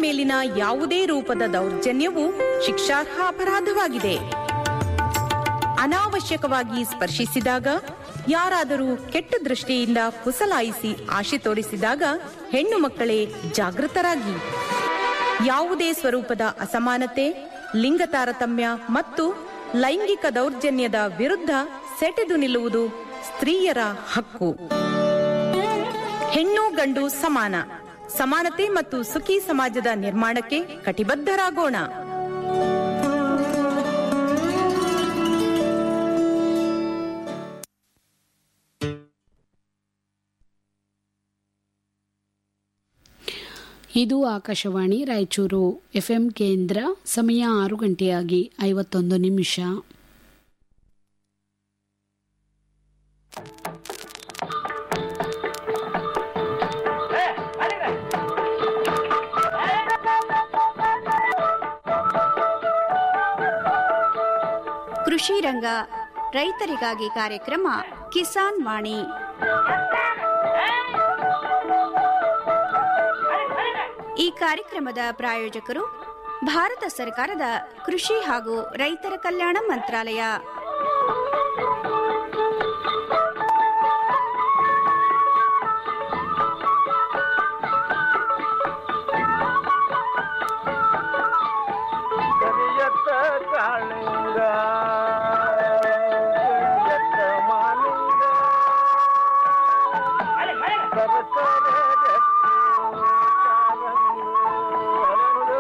ಮೇಲಿನ ಯಾವುದೇ ರೂಪದ ದೌರ್ಜನ್ಯವು ಶಿಕ್ಷಾರ್ಹ ಅಪರಾಧವಾಗಿದೆ ಅನಾವಶ್ಯಕವಾಗಿ ಸ್ಪರ್ಶಿಸಿದಾಗ ಯಾರಾದರೂ ಕೆಟ್ಟ ದೃಷ್ಟಿಯಿಂದ ಪುಸಲಾಯಿಸಿ ಆಶೆ ತೋರಿಸಿದಾಗ ಹೆಣ್ಣು ಮಕ್ಕಳೇ ಜಾಗೃತರಾಗಿ ಯಾವುದೇ ಸ್ವರೂಪದ ಅಸಮಾನತೆ ಲಿಂಗ ತಾರತಮ್ಯ ಮತ್ತು ಲೈಂಗಿಕ ದೌರ್ಜನ್ಯದ ವಿರುದ್ಧ ಸೆಟೆದು ನಿಲ್ಲುವುದು ಸ್ತ್ರೀಯರ ಹಕ್ಕು ಹೆಣ್ಣು ಗಂಡು ಸಮಾನ ಸಮಾನತೆ ಮತ್ತು ಸುಖಿ ಸಮಾಜದ ನಿರ್ಮಾಣಕ್ಕೆ ಕಟಿಬದ್ಧರಾಗೋಣ ಇದು ಆಕಾಶವಾಣಿ ರಾಯಚೂರು ಎಫ್ಎಂ ಕೇಂದ್ರ ಸಮಯ ಆರು ಗಂಟೆಯಾಗಿ ಐವತ್ತೊಂದು ನಿಮಿಷ ಕೃಷಿ ರಂಗ ರೈತರಿಗಾಗಿ ಕಾರ್ಯಕ್ರಮ ಕಿಸಾನ್ ವಾಣಿ ಈ ಕಾರ್ಯಕ್ರಮದ ಪ್ರಾಯೋಜಕರು ಭಾರತ ಸರ್ಕಾರದ ಕೃಷಿ ಹಾಗೂ ರೈತರ ಕಲ್ಯಾಣ ಮಂತ್ರಾಲಯ ಕರಿಯತ್ತ ಕಾಳಿಂಗ ಕರಿಯತ್ತ ಮಾಲಿಂಗ ಸರಸರ ಗಟ್ಟಿ ಕಾಲಂದು ಹರಳು.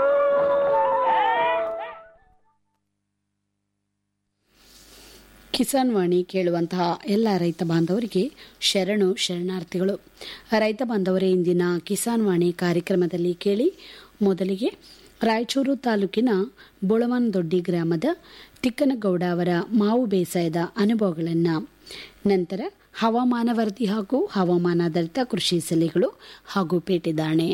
ಕಿಸಾನ್ ವಾಣಿ ಕೇಳುವಂತಹ ಎಲ್ಲ ರೈತ ಬಾಂಧವರಿಗೆ ಶರಣು ಶರಣಾರ್ಥಿಗಳು ರೈತ ಬಾಂಧವರೇ ಇಂದಿನ ಕಿಸಾನ್ ವಾಣಿ ಕಾರ್ಯಕ್ರಮದಲ್ಲಿ ಕೇಳಿ ಮೊದಲಿಗೆ ರಾಯಚೂರು ತಾಲೂಕಿನ ಬೊಳವನದೊಡ್ಡಿ ಗ್ರಾಮದ ತಿಕ್ಕನಗೌಡ ಅವರ ಮಾವು ಬೇಸಾಯದ ಅನುಭವಗಳನ್ನು ನಂತರ ಹವಾಮಾನ ವರದಿ ಹಾಗೂ ಹವಾಮಾನಾಧಾರಿತ ಕೃಷಿ ಸಲಹೆಗಳು ಹಾಗೂ ಪೇಟೆದಾಣೆ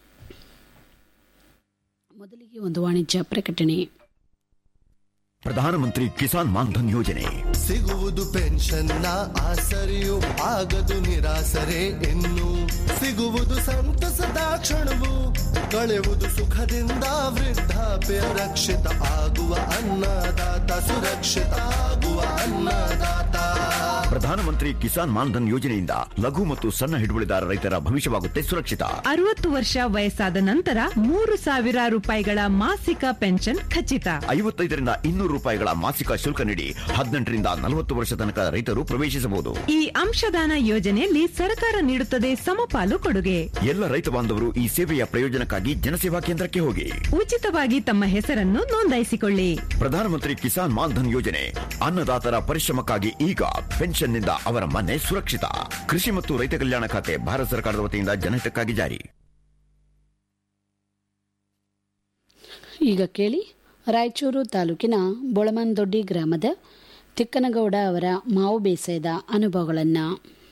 ಮೊದಲಿಗೆ ಒಂದು ವಾಣಿಜ್ಯ ಪ್ರಕಟಣೆ ಪ್ರಧಾನಮಂತ್ರಿ ಕಿಸಾನ್ ಮಾನ್ಧನ್ ಯೋಜನೆ ಸಿಗುವುದು ಪೆನ್ಷನ್ನ ಆಸರೆಯು ಆಗದು ನಿರಾಸರೆ ಇನ್ನು ಸಿಗುವುದು ಸಂತಸದ ಕ್ಷಣವು ಕಳೆವುದು ಸುಖದಿಂದ ವೃದ್ಧಾಪ್ಯ ರಕ್ಷಿತ ಆಗುವ ಅನ್ನದಾತ ಸುರಕ್ಷಿತ ಆಗುವ ಅನ್ನದಾತ ಪ್ರಧಾನಮಂತ್ರಿ ಕಿಸಾನ್ ಮಾನ್ಧನ್ ಯೋಜನೆಯಿಂದ ಲಘು ಮತ್ತು ಸಣ್ಣ ಹಿಡುವಳಿದಾರ ರೈತರ ಭವಿಷ್ಯವಾಗುತ್ತೆ ಸುರಕ್ಷಿತ ಅರವತ್ತು ವರ್ಷ ವಯಸ್ಸಾದ ನಂತರ ಮೂರು ಸಾವಿರ ರೂಪಾಯಿಗಳ ಮಾಸಿಕ ಪೆನ್ಷನ್ ಖಚಿತ ಐವತ್ತೈದರಿಂದ ಇನ್ನೂರು ರೂಪಾಯಿಗಳ ಮಾಸಿಕ ಶುಲ್ಕ ನೀಡಿ ಹದಿನೆಂಟರಿಂದ ನಲವತ್ತು ವರ್ಷ ತನಕ ರೈತರು ಪ್ರವೇಶಿಸಬಹುದು ಈ ಅಂಶದಾನ ಯೋಜನೆಯಲ್ಲಿ ಸರ್ಕಾರ ನೀಡುತ್ತದೆ ಸಮಪಾಲು ಕೊಡುಗೆ ಎಲ್ಲ ರೈತ ಬಾಂಧವರು ಈ ಸೇವೆಯ ಪ್ರಯೋಜನಕ್ಕಾಗಿ ಜನಸೇವಾ ಕೇಂದ್ರಕ್ಕೆ ಹೋಗಿ ಉಚಿತವಾಗಿ ತಮ್ಮ ಹೆಸರನ್ನು ನೋಂದಾಯಿಸಿಕೊಳ್ಳಿ ಪ್ರಧಾನಮಂತ್ರಿ ಕಿಸಾನ್ ಮಾನ್ಧನ್ ಯೋಜನೆ ಅನ್ನದಾತರ ಪರಿಶ್ರಮಕ್ಕಾಗಿ ಈಗ ಪೆನ್ಷನ್ನಿಂದ ಅವರ ಮನೆ ಸುರಕ್ಷಿತ ಕೃಷಿ ಮತ್ತು ರೈತ ಕಲ್ಯಾಣ ಖಾತೆ ಭಾರತ ಸರ್ಕಾರದ ವತಿಯಿಂದ ಜನಹಿತಕ್ಕಾಗಿ ಜಾರಿ ಈಗ ಕೇಳಿ ರಾಯಚೂರು ತಾಲೂಕಿನ ಬೊಳಮಂದೊಡ್ಡಿ ಗ್ರಾಮದ ತಿಕ್ಕನಗೌಡ ಅವರ ಮಾವು ಬೇಸಾಯದ ಅನುಭವಗಳನ್ನು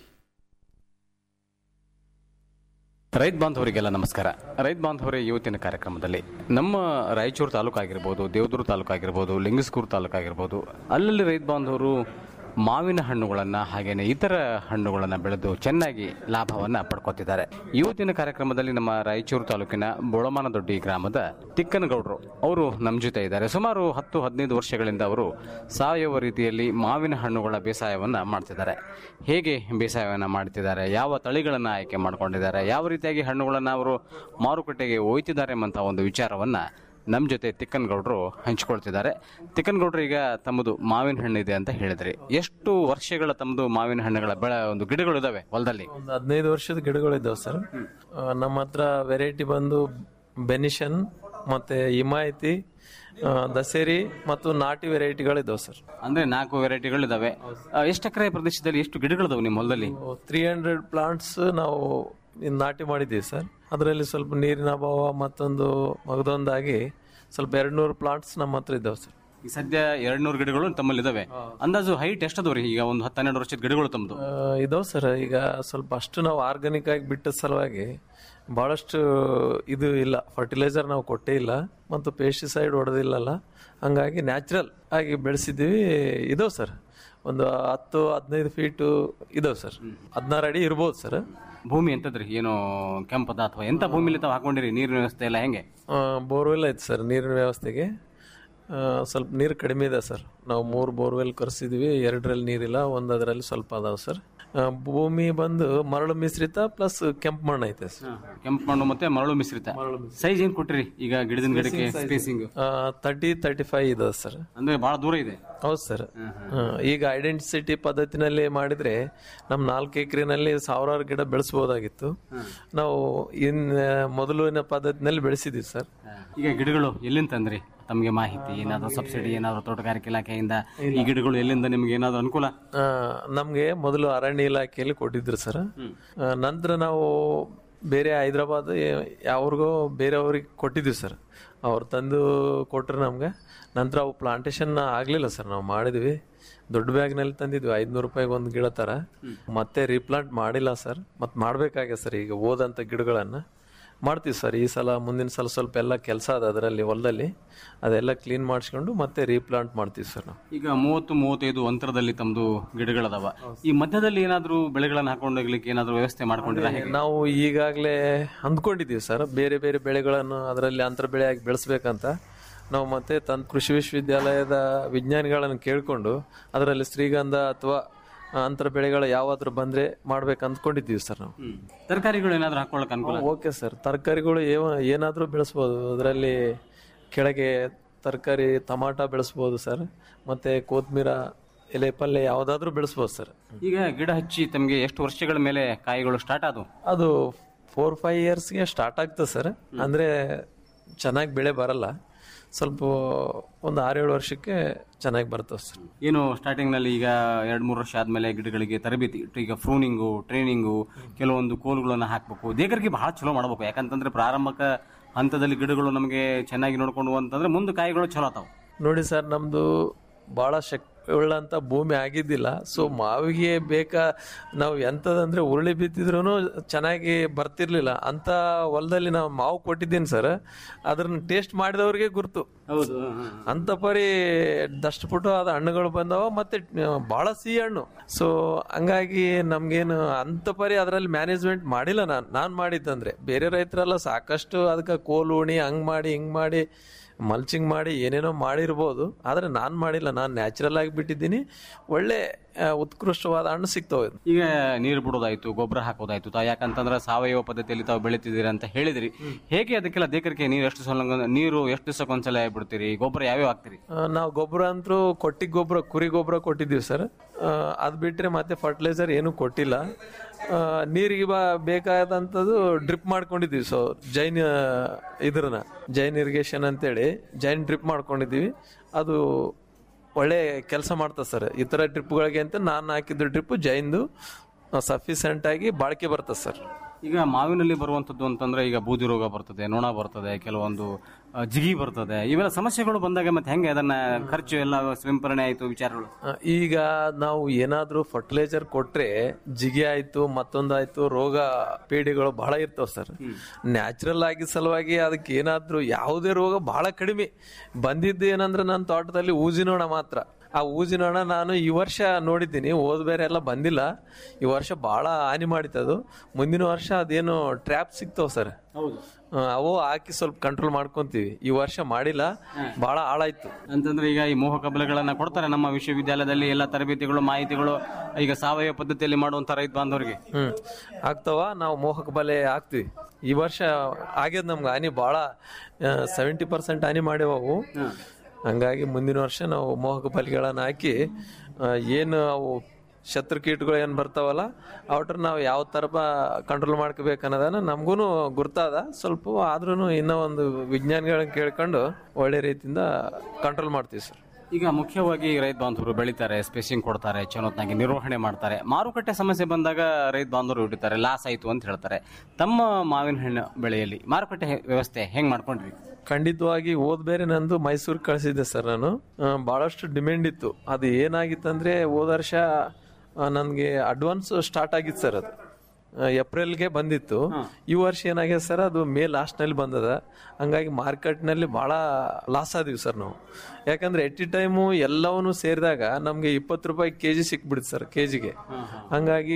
ರೈತ ಬಾಂಧವರಿಗೆಲ್ಲ ನಮಸ್ಕಾರ ರೈತ ಬಾಂಧವರೇ ಇವತ್ತಿನ ಕಾರ್ಯಕ್ರಮದಲ್ಲಿ ನಮ್ಮ ರಾಯಚೂರು ತಾಲೂಕು ಆಗಿರ್ಬೋದು ದೇವದೂರು ತಾಲೂಕು ಆಗಿರ್ಬೋದು ಲಿಂಗಸ್ಕೂರು ತಾಲೂಕು ಆಗಿರ್ಬೋದು ಅಲ್ಲಲ್ಲಿ ರೈತ ಬಾಂಧವರು ಮಾವಿನ ಹಣ್ಣುಗಳನ್ನು ಹಾಗೇನೆ ಇತರ ಹಣ್ಣುಗಳನ್ನು ಬೆಳೆದು ಚೆನ್ನಾಗಿ ಲಾಭವನ್ನು ಪಡ್ಕೊತಿದ್ದಾರೆ ಇವತ್ತಿನ ಕಾರ್ಯಕ್ರಮದಲ್ಲಿ ನಮ್ಮ ರಾಯಚೂರು ತಾಲೂಕಿನ ಬೊಳಮಾನದೊಡ್ಡಿ ಗ್ರಾಮದ ತಿಕ್ಕನಗೌಡರು ಅವರು ನಮ್ಮ ಜೊತೆ ಇದ್ದಾರೆ ಸುಮಾರು ಹತ್ತು ಹದಿನೈದು ವರ್ಷಗಳಿಂದ ಅವರು ಸಾವಯವ ರೀತಿಯಲ್ಲಿ ಮಾವಿನ ಹಣ್ಣುಗಳ ಬೇಸಾಯವನ್ನು ಮಾಡ್ತಿದ್ದಾರೆ ಹೇಗೆ ಬೇಸಾಯವನ್ನು ಮಾಡ್ತಿದ್ದಾರೆ ಯಾವ ತಳಿಗಳನ್ನು ಆಯ್ಕೆ ಮಾಡ್ಕೊಂಡಿದ್ದಾರೆ ಯಾವ ರೀತಿಯಾಗಿ ಹಣ್ಣುಗಳನ್ನು ಅವರು ಮಾರುಕಟ್ಟೆಗೆ ಒಯ್ತಿದ್ದಾರೆ ಎಂಬಂಥ ಒಂದು ವಿಚಾರವನ್ನು ನಮ್ಮ ಜೊತೆ ತಿಕ್ಕನಗೌಡರು ಹಂಚಿಕೊಳ್ತಿದ್ದಾರೆ ತಿಕ್ಕನಗೌಡರು ಈಗ ತಮ್ಮದು ಮಾವಿನ ಹಣ್ಣು ಇದೆ ಅಂತ ಹೇಳಿದ್ರಿ ಎಷ್ಟು ವರ್ಷಗಳ ತಮ್ಮದು ಮಾವಿನ ಹಣ್ಣುಗಳ ಬೆಳೆ ಒಂದು ಗಿಡಗಳು ಇದಾವೆ ಹೊಲದಲ್ಲಿ ಒಂದು ಹದಿನೈದು ವರ್ಷದ ಗಿಡಗಳಿದ್ದಾವೆ ಸರ್ ಆ, ನಮ್ಮ ಹತ್ರ ವೆರೈಟಿ ಬಂದು ಬೆನಿಷನ್ ಮತ್ತೆ ಹಿಮಾಯತಿ ಆ, ದಸೇರಿ ಮತ್ತು ನಾಟಿ ವೆರೈಟಿಗಳಿದ್ದಾವೆ ಸರ್ ಅಂದ್ರೆ ನಾಲ್ಕು ವೆರೈಟಿಗಳು ಇದಾವೆ ಎಷ್ಟು ಎಕರೆ ಪ್ರದೇಶದಲ್ಲಿ ಎಷ್ಟು ಗಿಡಗಳಿದಾವೆ ನಿಮ್ಮ ಹೊಲದಲ್ಲಿ ತ್ರೀ ಹಂಡ್ರೆಡ್ ಪ್ಲಾಂಟ್ಸ್ ನಾವು ಇನ್ ನಾಟಿ ಮಾಡಿದ್ದೀವಿ ಸರ್ ಅದರಲ್ಲಿ ಸ್ವಲ್ಪ ನೀರಿನ ಅಭಾವ ಮತ್ತೊಂದು ಮಗದೊಂದಾಗಿ ಸ್ವಲ್ಪ ಎರಡು ನೂರು ಪ್ಲಾಂಟ್ಸ್ ನಮ್ಮ ಹತ್ರ ಇದ್ದಾವೆ ಸರ್ ಈಗ ಸದ್ಯ ಎರಡ್ ನೂರು ಗಿಡಗಳು ತಮ್ಮಲ್ಲಿ ಇದಾವೆ ಅಂದಾಜು ಹೈಟ್ ಎಷ್ಟದವ್ರಿ ಈಗ ಒಂದು ಹತ್ತು ಹನ್ನೆರಡು ವರ್ಷದ ಗಿಡಗಳು ತಮ್ಮದು ಆ, ಇದಾವೆ ಸರ್ ಈಗ ಸ್ವಲ್ಪ ಅಷ್ಟು ನಾವು ಆರ್ಗಾನಿಕ್ ಆಗಿ ಬಿಟ್ಟ ಸಲುವಾಗಿ ಬಹಳಷ್ಟು ಇದು ಇಲ್ಲ ಫರ್ಟಿಲೈಸರ್ ನಾವು ಕೊಟ್ಟೇ ಇಲ್ಲ ಮತ್ತು ಪೆಸ್ಟಿಸೈಡ್ ಹೊಡೆದಿಲ್ಲಲ್ಲ ಹಂಗಾಗಿ ನ್ಯಾಚುರಲ್ ಆಗಿ ಬೆಳೆಸಿದ್ದೀವಿ ಇದಾವೆ ಸರ್ ಒಂದು ಹತ್ತು ಹದಿನೈದು ಫೀಟು ಇದಾವೆ ಸರ್ ಹದಿನಾರು ಅಡಿ ಇರ್ಬೋದು ಸರ್ ಭೂಮಿ ಎಂತದ್ರಿ ಏನು ಕೆಂಪದ ಅಥವಾ ಎಂತ ಭೂಮಿಲಿ ತಾವು ಹಾಕೊಂಡಿರಿ ನೀರಿನ ವ್ಯವಸ್ಥೆ ಎಲ್ಲ ಹೆಂಗೆ ಬೋರ್ವೆಲ್ ಐತೆ ಸರ್ ನೀರಿನ ವ್ಯವಸ್ಥೆಗೆ ಆ, ಸ್ವಲ್ಪ ನೀರು ಕಡಿಮೆ ಇದೆ ಸರ್ ನಾವು ಮೂರು ಬೋರ್ವೆಲ್ ಕರೆಸಿದ್ವಿ ಎರಡರಲ್ಲಿ ನೀರಿಲ್ಲ ಒಂದು ಅದರಲ್ಲಿ ಸ್ವಲ್ಪ ಅದಾವೆ ಸರ್ ಆ, ಭೂಮಿ ಬಂದು ಮರಳು ಮಿಶ್ರಿತ ಪ್ಲಸ್ ಕೆಂಪು ಮಣ್ಣು ಐತೆ ಸರ್ ಕೆಂಪು ಮಣ್ಣು ಮತ್ತೆ ಮರಳು ಮಿಶ್ರಿತ ಸೈಜ್ ಏನ್ ಕೊಟ್ಟಿರಿ ಈಗ ಗಿಡದಿಂದ ಗಿಡಕ್ಕೆ ಸ್ಪೇಸಿಂಗ್ ತರ್ಟಿ ತರ್ಟಿ ಫೈವ್ ಇದೆ ಸರ್ ಅಂದ್ರೆ ಬಹಳ ದೂರ ಇದೆ ಹೌದು ಸರ್ ಈಗ ಐಡೆಂಟಿಸಿಟಿ ಪದ್ಧತಿನಲ್ಲಿ ಮಾಡಿದ್ರೆ ನಮ್ಮ ನಾಲ್ಕು ಎಕರೆನಲ್ಲಿ ಸಾವಿರಾರು ಗಿಡ ಬೆಳೆಸ್ಬೋದಾಗಿತ್ತು ನಾವು ಇನ್ ಮೊದಲಿನ ಪದ್ಧತಿನಲ್ಲಿ ಬೆಳೆಸಿದ್ವಿ ಸರ್ ಈಗ ಗಿಡಗಳು ಎಲ್ಲಿಂದ ತಂದ್ರಿ ತಮಗೆ ಮಾಹಿತಿ ಏನಾದ್ರು ಸಬ್ಸಿಡಿ ಏನಾದ್ರು ತೋಟಗಾರಿಕೆ ಇಲಾಖೆಯಿಂದ ಈ ಗಿಡಗಳು ಎಲ್ಲಿಂದ ನಿಮ್ಗೆ ಏನಾದ್ರು ಅನುಕೂಲ ಆ, ನಮ್ಗೆ ಮೊದಲು ಅರಣ್ಯ ಇಲಾಖೆಯಲ್ಲಿ ಕೊಟ್ಟಿದ್ರು ಸರ್ ಆ, ನಂತರ ನಾವು ಬೇರೆ ಹೈದ್ರಾಬಾದ್ ಯಾವ್ರಿಗೋ ಬೇರೆಯವ್ರಿಗೆ ಕೊಟ್ಟಿದ್ವಿ ಸರ್ ಅವ್ರು ತಂದು ಕೊಟ್ರು ನಮ್ಗೆ ನಂತರ ಅವು ಪ್ಲಾಂಟೇಶನ್ ಆಗಲಿಲ್ಲ ಸರ್ ನಾವು ಮಾಡಿದ್ವಿ ದೊಡ್ಡ ಬ್ಯಾಗ್ನಲ್ಲಿ ತಂದಿದ್ವಿ ಐದ್ನೂರು ರೂಪಾಯಿಗೆ ಒಂದು ಗಿಡ ಥರ ಮತ್ತೆ ರೀಪ್ಲಾಂಟ್ ಮಾಡಿಲ್ಲ ಸರ್ ಮತ್ತೆ ಮಾಡಬೇಕಾಗಿದೆ ಸರ್ ಈಗ ಓದಂಥ ಗಿಡಗಳನ್ನು ಮಾಡ್ತೀವಿ ಸರ್ ಈ ಸಲ ಮುಂದಿನ ಸಲ ಸ್ವಲ್ಪ ಎಲ್ಲ ಕೆಲಸ ಅದ ಅದರಲ್ಲಿ ಹೊಲದಲ್ಲಿ ಅದೆಲ್ಲ ಕ್ಲೀನ್ ಮಾಡಿಸ್ಕೊಂಡು ಮತ್ತೆ ರೀಪ್ಲಾಂಟ್ ಮಾಡ್ತೀವಿ ಸರ್ ನಾವು ಈಗ ಮೂವತ್ತು ಮೂವತ್ತೈದು ಅಂತರದಲ್ಲಿ ತಮ್ದು ಗಿಡಗಳದಾವ ಈ ಮಧ್ಯದಲ್ಲಿ ಏನಾದ್ರು ಬೆಳೆಗಳನ್ನ ಹಾಕೊಂಡೋಗ್ಲಿಕ್ಕೆ ಏನಾದ್ರು ವ್ಯವಸ್ಥೆ ಮಾಡ್ಕೊಂಡಿರ ಹೇಗೆ ನಾವು ಈಗಾಗಲೇ ಅಂದ್ಕೊಂಡಿದ್ದೀವಿ ಸರ್ ಬೇರೆ ಬೇರೆ ಬೆಳೆಗಳನ್ನು ಅದರಲ್ಲಿ ಅಂತರ ಬೆಳೆಯಾಗಿ ಬೆಳೆಸ್ಬೇಕಂತ ನಾವು ಮತ್ತೆ ತನ್ನ ಕೃಷಿ ವಿಶ್ವವಿದ್ಯಾಲಯದ ವಿಜ್ಞಾನಿಗಳನ್ನು ಕೇಳಿಕೊಂಡು ಅದರಲ್ಲಿ ಶ್ರೀಗಂಧ ಅಥವಾ ಅಂತರ ಬೆಳೆಗಳು ಯಾವಾದ್ರೂ ಬಂದ್ರೆ ಮಾಡ್ಬೇಕು ಅಂದ್ಕೊಂಡಿದ್ದೀವಿ ಸರ್ ನಾವು ತರಕಾರಿಗಳು ಏನಾದ್ರು ಹಾಕೊಳ್ಳಕ್ ಅನುಕೂಲ ಓಕೆ ಸರ್ ತರಕಾರಿಗಳು ಏವ- ಏನಾದ್ರೂ ಬೆಳೆಸ್ಬೋದು ಅದರಲ್ಲಿ ಕೆಳಗೆ ತರಕಾರಿ ಟಮಾಟ ಬೆಳೆಸ್ಬೋದು ಸರ್ ಮತ್ತೆ ಕೊತ್ಮೀರ ಎಲೆ ಪಲ್ಯ ಯಾವುದಾದ್ರೂ ಬೆಳೆಸ್ಬೋದು ಸರ್ ಈಗ ಗಿಡ ಹಚ್ಚಿ ತಮಗೆ ಎಷ್ಟು ವರ್ಷಗಳ ಮೇಲೆ ಕಾಯಿಗಳು ಸ್ಟಾರ್ಟ್ ಆದವು ಅದು ಫೋರ್ ಫೈವ್ ಇಯರ್ಸ್ಗೆ ಸ್ಟಾರ್ಟ್ ಆಗ್ತದೆ ಸರ್ ಅಂದರೆ ಚೆನ್ನಾಗಿ ಬೆಳೆ ಬರಲ್ಲ ಸ್ವಲ್ಪ ಒಂದು ಆರೇಳು ವರ್ಷಕ್ಕೆ ಚೆನ್ನಾಗಿ ಬರ್ತದೆ ಸರ್ ಏನು ಸ್ಟಾರ್ಟಿಂಗ್ ನಲ್ಲಿ ಈಗ ಎರಡ್ ಮೂರು ವರ್ಷ ಆದ್ಮೇಲೆ ಗಿಡಗಳಿಗೆ ತರಬೇತಿ ಈಗ ಫ್ರೂನಿಂಗು ಟ್ರೈನಿಂಗು ಕೆಲವೊಂದು ಕೋಲುಗಳನ್ನ ಹಾಕ್ಬೇಕು ದೇಗರಿಗೆ ಬಹಳ ಚಲೋ ಮಾಡ್ಬೇಕು ಯಾಕಂತಂದ್ರೆ ಪ್ರಾರಂಭಕ ಹಂತದಲ್ಲಿ ಗಿಡಗಳು ನಮಗೆ ಚೆನ್ನಾಗಿ ನೋಡ್ಕೊಂಡು ಅಂತಂದ್ರೆ ಮುಂದೆ ಕಾಯಿಗಳು ಚಲೋ ಆತಾವ ನೋಡಿ ಸರ್ ನಮ್ಮದು ಭಾಳ ಶಕ್ ಉಳ್ಳಂಥ ಭೂಮಿ ಆಗಿದ್ದಿಲ್ಲ ಸೊ ಮಾವಿಗೆ ಬೇಕಾ ನಾವು ಎಂಥದಂದ್ರೆ ಉರುಳಿ ಬಿತ್ತಿದ್ರು ಚೆನ್ನಾಗಿ ಬರ್ತಿರ್ಲಿಲ್ಲ ಅಂತ ಹೊಲದಲ್ಲಿ ನಾವು ಮಾವು ಕೊಟ್ಟಿದ್ದೀನಿ ಸರ್ ಅದ್ರನ್ನ ಟೇಸ್ಟ್ ಮಾಡಿದವ್ರಿಗೆ ಗುರ್ತು ಹೌದು ಅಂತ ಪರಿ ದಷ್ಟಪುಟ್ಟು ಆದ ಹಣ್ಣುಗಳು ಬಂದವ ಮತ್ತೆ ಭಾಳ ಸಿಹಿ ಹಣ್ಣು ಸೊ ಹಂಗಾಗಿ ನಮ್ಗೇನು ಅಂತ ಪರಿ ಅದರಲ್ಲಿ ಮ್ಯಾನೇಜ್ಮೆಂಟ್ ಮಾಡಿಲ್ಲ ನಾನು ನಾನು ಮಾಡಿದ್ದಂದ್ರೆ ಬೇರೆ ರೈತರೆಲ್ಲ ಸಾಕಷ್ಟು ಅದಕ್ಕೆ ಕೋಲು ಉಣಿ ಹಂಗ್ ಮಾಡಿ ಹಿಂಗ್ ಮಾಡಿ ಮಲ್ಚಿಂಗ್ ಮಾಡಿ ಏನೇನೋ ಮಾಡಿರ್ಬೋದು ಆದರೆ ನಾನು ಮಾಡಿಲ್ಲ ನಾನು ನ್ಯಾಚುರಲ್ ಆಗಿ ಬಿಟ್ಟಿದ್ದೀನಿ ಒಳ್ಳೆ ಆ, ಉತ್ಕೃಷ್ಟವಾದ ಹಣ್ಣು ಸಿಗ್ತವೆ ಈಗ ನೀರು ಬಿಡೋದಾಯ್ತು ಗೊಬ್ಬರ ಹಾಕೋದಾಯ್ತು ತಾವು ಯಾಕಂತಂದ್ರೆ ಸಾವಯವ ಪದ್ಧತಿಯಲ್ಲಿ ತಾವು ಬೆಳಿತಿದ್ದೀರಿ ಅಂತ ಹೇಳಿದ್ರಿ ಹೇಗೆ ಅದಕ್ಕೆಲ್ಲ ದೇಕರಿಗೆ ನೀರು ಎಷ್ಟು ಸಲ ನೀರು ಎಷ್ಟು ದಿವಸಕ್ಕೊಂದ್ಸಲ ಬಿಡ್ತೀರಿ ಗೊಬ್ಬರ ಯಾವ್ಯಾವ ಹಾಕ್ತೀರಿ ಆ, ನಾವು ಗೊಬ್ಬರ ಅಂತೂ ಕೊಟ್ಟಿಗೆ ಗೊಬ್ಬರ ಕುರಿ ಗೊಬ್ಬರ ಕೊಟ್ಟಿದ್ದೀವಿ ಸರ್ ಅದು ಬಿಟ್ಟರೆ ಮತ್ತೆ ಫರ್ಟಿಲೈಸರ್ ಏನೂ ಕೊಟ್ಟಿಲ್ಲ ಆ, ನೀರಿಗೆ ಬಾ ಬೇಕಾದಂಥದ್ದು ಡ್ರಿಪ್ ಮಾಡ್ಕೊಂಡಿದ್ದೀವಿ ಸೊ ಜೈನ್ ಆ, ಇದ್ರನ್ನ ಜೈನ್ ಇರಿಗೇಷನ್ ಅಂತೇಳಿ ಜೈನ್ ಡ್ರಿಪ್ ಮಾಡ್ಕೊಂಡಿದ್ದೀವಿ ಅದು ಒಳ್ಳೆ ಕೆಲಸ ಮಾಡ್ತದೆ ಸರ್ ಈ ಥರ ಡ್ರಿಪ್ಗಳಿಗೆ ಅಂತ ನಾನು ಹಾಕಿದ್ದು ಡ್ರಿಪ್ ಜೈನ್ದು ಸಫಿಸೆಂಟ್ ಆಗಿ ಬಾಳಿಕೆ ಬರ್ತದೆ ಸರ್ ಈಗ ಮಾವಿನಲ್ಲಿ ಬರುವಂತದ್ದು ಅಂತಂದ್ರೆ ಈಗ ಬೂದಿ ರೋಗ ಬರ್ತದೆ ನೊಣ ಬರ್ತದೆ ಕೆಲವೊಂದು ಆ, ಜಿಗಿ ಬರ್ತದೆ ಇವೆಲ್ಲ ಸಮಸ್ಯೆಗಳು ಬಂದಾಗ ಮತ್ತೆ ಹೆಂಗೆ ಅದನ್ನ ಖರ್ಚು ಎಲ್ಲ ಸಿಂಪರಣೆ ಆಯ್ತು ವಿಚಾರಗಳು ಆ, ಈಗ ನಾವು ಏನಾದ್ರೂ ಫರ್ಟಿಲೈಸರ್ ಕೊಟ್ರೆ ಜಿಗಿ ಆಯ್ತು ಮತ್ತೊಂದಾಯ್ತು ರೋಗ ಪೀಡಿಗಳು ಬಹಳ ಇರ್ತಾವ ಸರ್ ನ್ಯಾಚುರಲ್ ಆಗಿ ಸಲುವಾಗಿ ಅದಕ್ಕೆ ಏನಾದ್ರೂ ಯಾವುದೇ ರೋಗ ಬಹಳ ಕಡಿಮೆ ಬಂದಿದ್ದು ಏನಂದ್ರೆ ನನ್ನ ತೋಟದಲ್ಲಿ ಊಜಿನೋಣ ಮಾತ್ರ ಆ ಊಜಿನೋಣ ನಾನು ಈ ವರ್ಷ ನೋಡಿದ್ದೀನಿ ಹೋದ್ ಬೇರೆ ಎಲ್ಲ ಬಂದಿಲ್ಲ ಈ ವರ್ಷ ಬಹಳ ಹಾನಿ ಮಾಡಿತ್ತದು ಮುಂದಿನ ವರ್ಷ ಅದೇನು ಟ್ರ್ಯಾಪ್ ಸಿಗ್ತಾವ ಸರ್ ಹೌದು ಅವು ಹಾಕಿ ಸ್ವಲ್ಪ ಕಂಟ್ರೋಲ್ ಮಾಡ್ಕೊಂತೀವಿ ಈ ವರ್ಷ ಮಾಡಿಲ್ಲ ಬಹಳ ಹಾಳಾಯ್ತು ಅಂತಂದ್ರೆ ಈಗ ಈ ಮೋಹಕ ಬೆಳೆಗಳನ್ನ ಕೊಡ್ತಾರೆ ನಮ್ಮ ವಿಶ್ವವಿದ್ಯಾಲಯದಲ್ಲಿ ಎಲ್ಲ ತರಬೇತಿಗಳು ಮಾಹಿತಿಗಳು ಈಗ ಸಾವಯವ ಪದ್ಧತಿಯಲ್ಲಿ ಮಾಡುವಂತ ರೈತ ಬಾಂಧವರಿಗೆ ಹ್ಮ್ ಆಗ್ತಾವ ನಾವು ಮೋಹಕ ಬಲೆ ಹಾಕ್ತಿವಿ ಈ ವರ್ಷ ಆಗ್ಯದ ನಮ್ಗೆ ಹಾನಿ ಭಾಳ ಸೆವೆಂಟಿ ಪರ್ಸೆಂಟ್ ಹಾನಿ ಮಾಡ್ಯಾವು ಹಂಗಾಗಿ ಮುಂದಿನ ವರ್ಷ ನಾವು ಮೋಹಕ ಬಲಿಗಳನ್ನ ಹಾಕಿ ಆ, ಏನು ಅವು ಶತ್ರು ಕೀಟಗಳು ಏನು ಬರ್ತಾವಲ್ಲ ಅವ್ರ ನಾವು ಯಾವ ಥರ ಕಂಟ್ರೋಲ್ ಮಾಡ್ಕೋಬೇಕು ಅನ್ನೋದನ್ನ ನಮಗೂ ಗುರ್ತಾದ ಸ್ವಲ್ಪ ಆದ್ರೂ ಇನ್ನೂ ಒಂದು ವಿಜ್ಞಾನಿಗಳನ್ನ ಕೇಳ್ಕೊಂಡು ಒಳ್ಳೆ ರೀತಿಯಿಂದ ಕಂಟ್ರೋಲ್ ಮಾಡ್ತೀವಿ ಸರ್ ಈಗ ಮುಖ್ಯವಾಗಿ ರೈತ ಬಾಂಧವರು ಬೆಳಿತಾರೆ ಸ್ಪೇಸಿಂಗ್ ಕೊಡ್ತಾರೆ ಚೊನೊತ್ನಾಗಿ ನಿರ್ವಹಣೆ ಮಾಡ್ತಾರೆ ಮಾರುಕಟ್ಟೆ ಸಮಸ್ಯೆ ಬಂದಾಗ ರೈತ ಬಾಂಧವರು ಹಿಡಿತಾರೆ ಲಾಸ್ ಆಯ್ತು ಅಂತ ಹೇಳ್ತಾರೆ ತಮ್ಮ ಮಾವಿನ ಹಣ್ಣು ಬೆಳೆಯಲ್ಲಿ ಮಾರುಕಟ್ಟೆ ಹೆ- ವ್ಯವಸ್ಥೆ ಹೆಂಗ್ ಮಾಡ್ಕೊಂಡ್ರಿ ಖಂಡಿತವಾಗಿ ಓದ್ ಬೇರೆ ನಂದು ಮೈಸೂರಿಗೆ ಕಳಿಸಿದ್ದೆ ಸರ್ ನಾನು ಆ, ಬಹಳಷ್ಟು ಡಿಮ್ಯಾಂಡ್ ಇತ್ತು ಅದು ಏನಾಗಿತ್ತಂದ್ರೆ ಹೋದ ವರ್ಷ ನನಗೆ ಅಡ್ವಾನ್ಸ್ ಸ್ಟಾರ್ಟ್ ಆಗಿತ್ತು ಸರ್ ಅದು ಆ, ಏಪ್ರಿಲ್ಗೆ ಬಂದಿತ್ತು ಈ ವರ್ಷ ಏನಾಗಿದೆ ಸರ್ ಅದು ಮೇ ಲಾಸ್ಟ್ನಲ್ಲಿ ಬಂದದ ಹಂಗಾಗಿ ಮಾರ್ಕೆಟ್ನಲ್ಲಿ ಭಾಳ ಲಾಸ್ ಆದಿವಿ ಸರ್ ನಾವು ಯಾಕಂದ್ರೆ ಎಟ್ ಇ ಟೈಮು ಎಲ್ಲವನ್ನೂ ಸೇರಿದಾಗ ನಮಗೆ ಇಪ್ಪತ್ತು ರೂಪಾಯಿ ಕೆ ಜಿ ಸಿಕ್ಬಿಡುತ್ತೆ ಸರ್ ಕೆ ಜಿಗೆ ಹಂಗಾಗಿ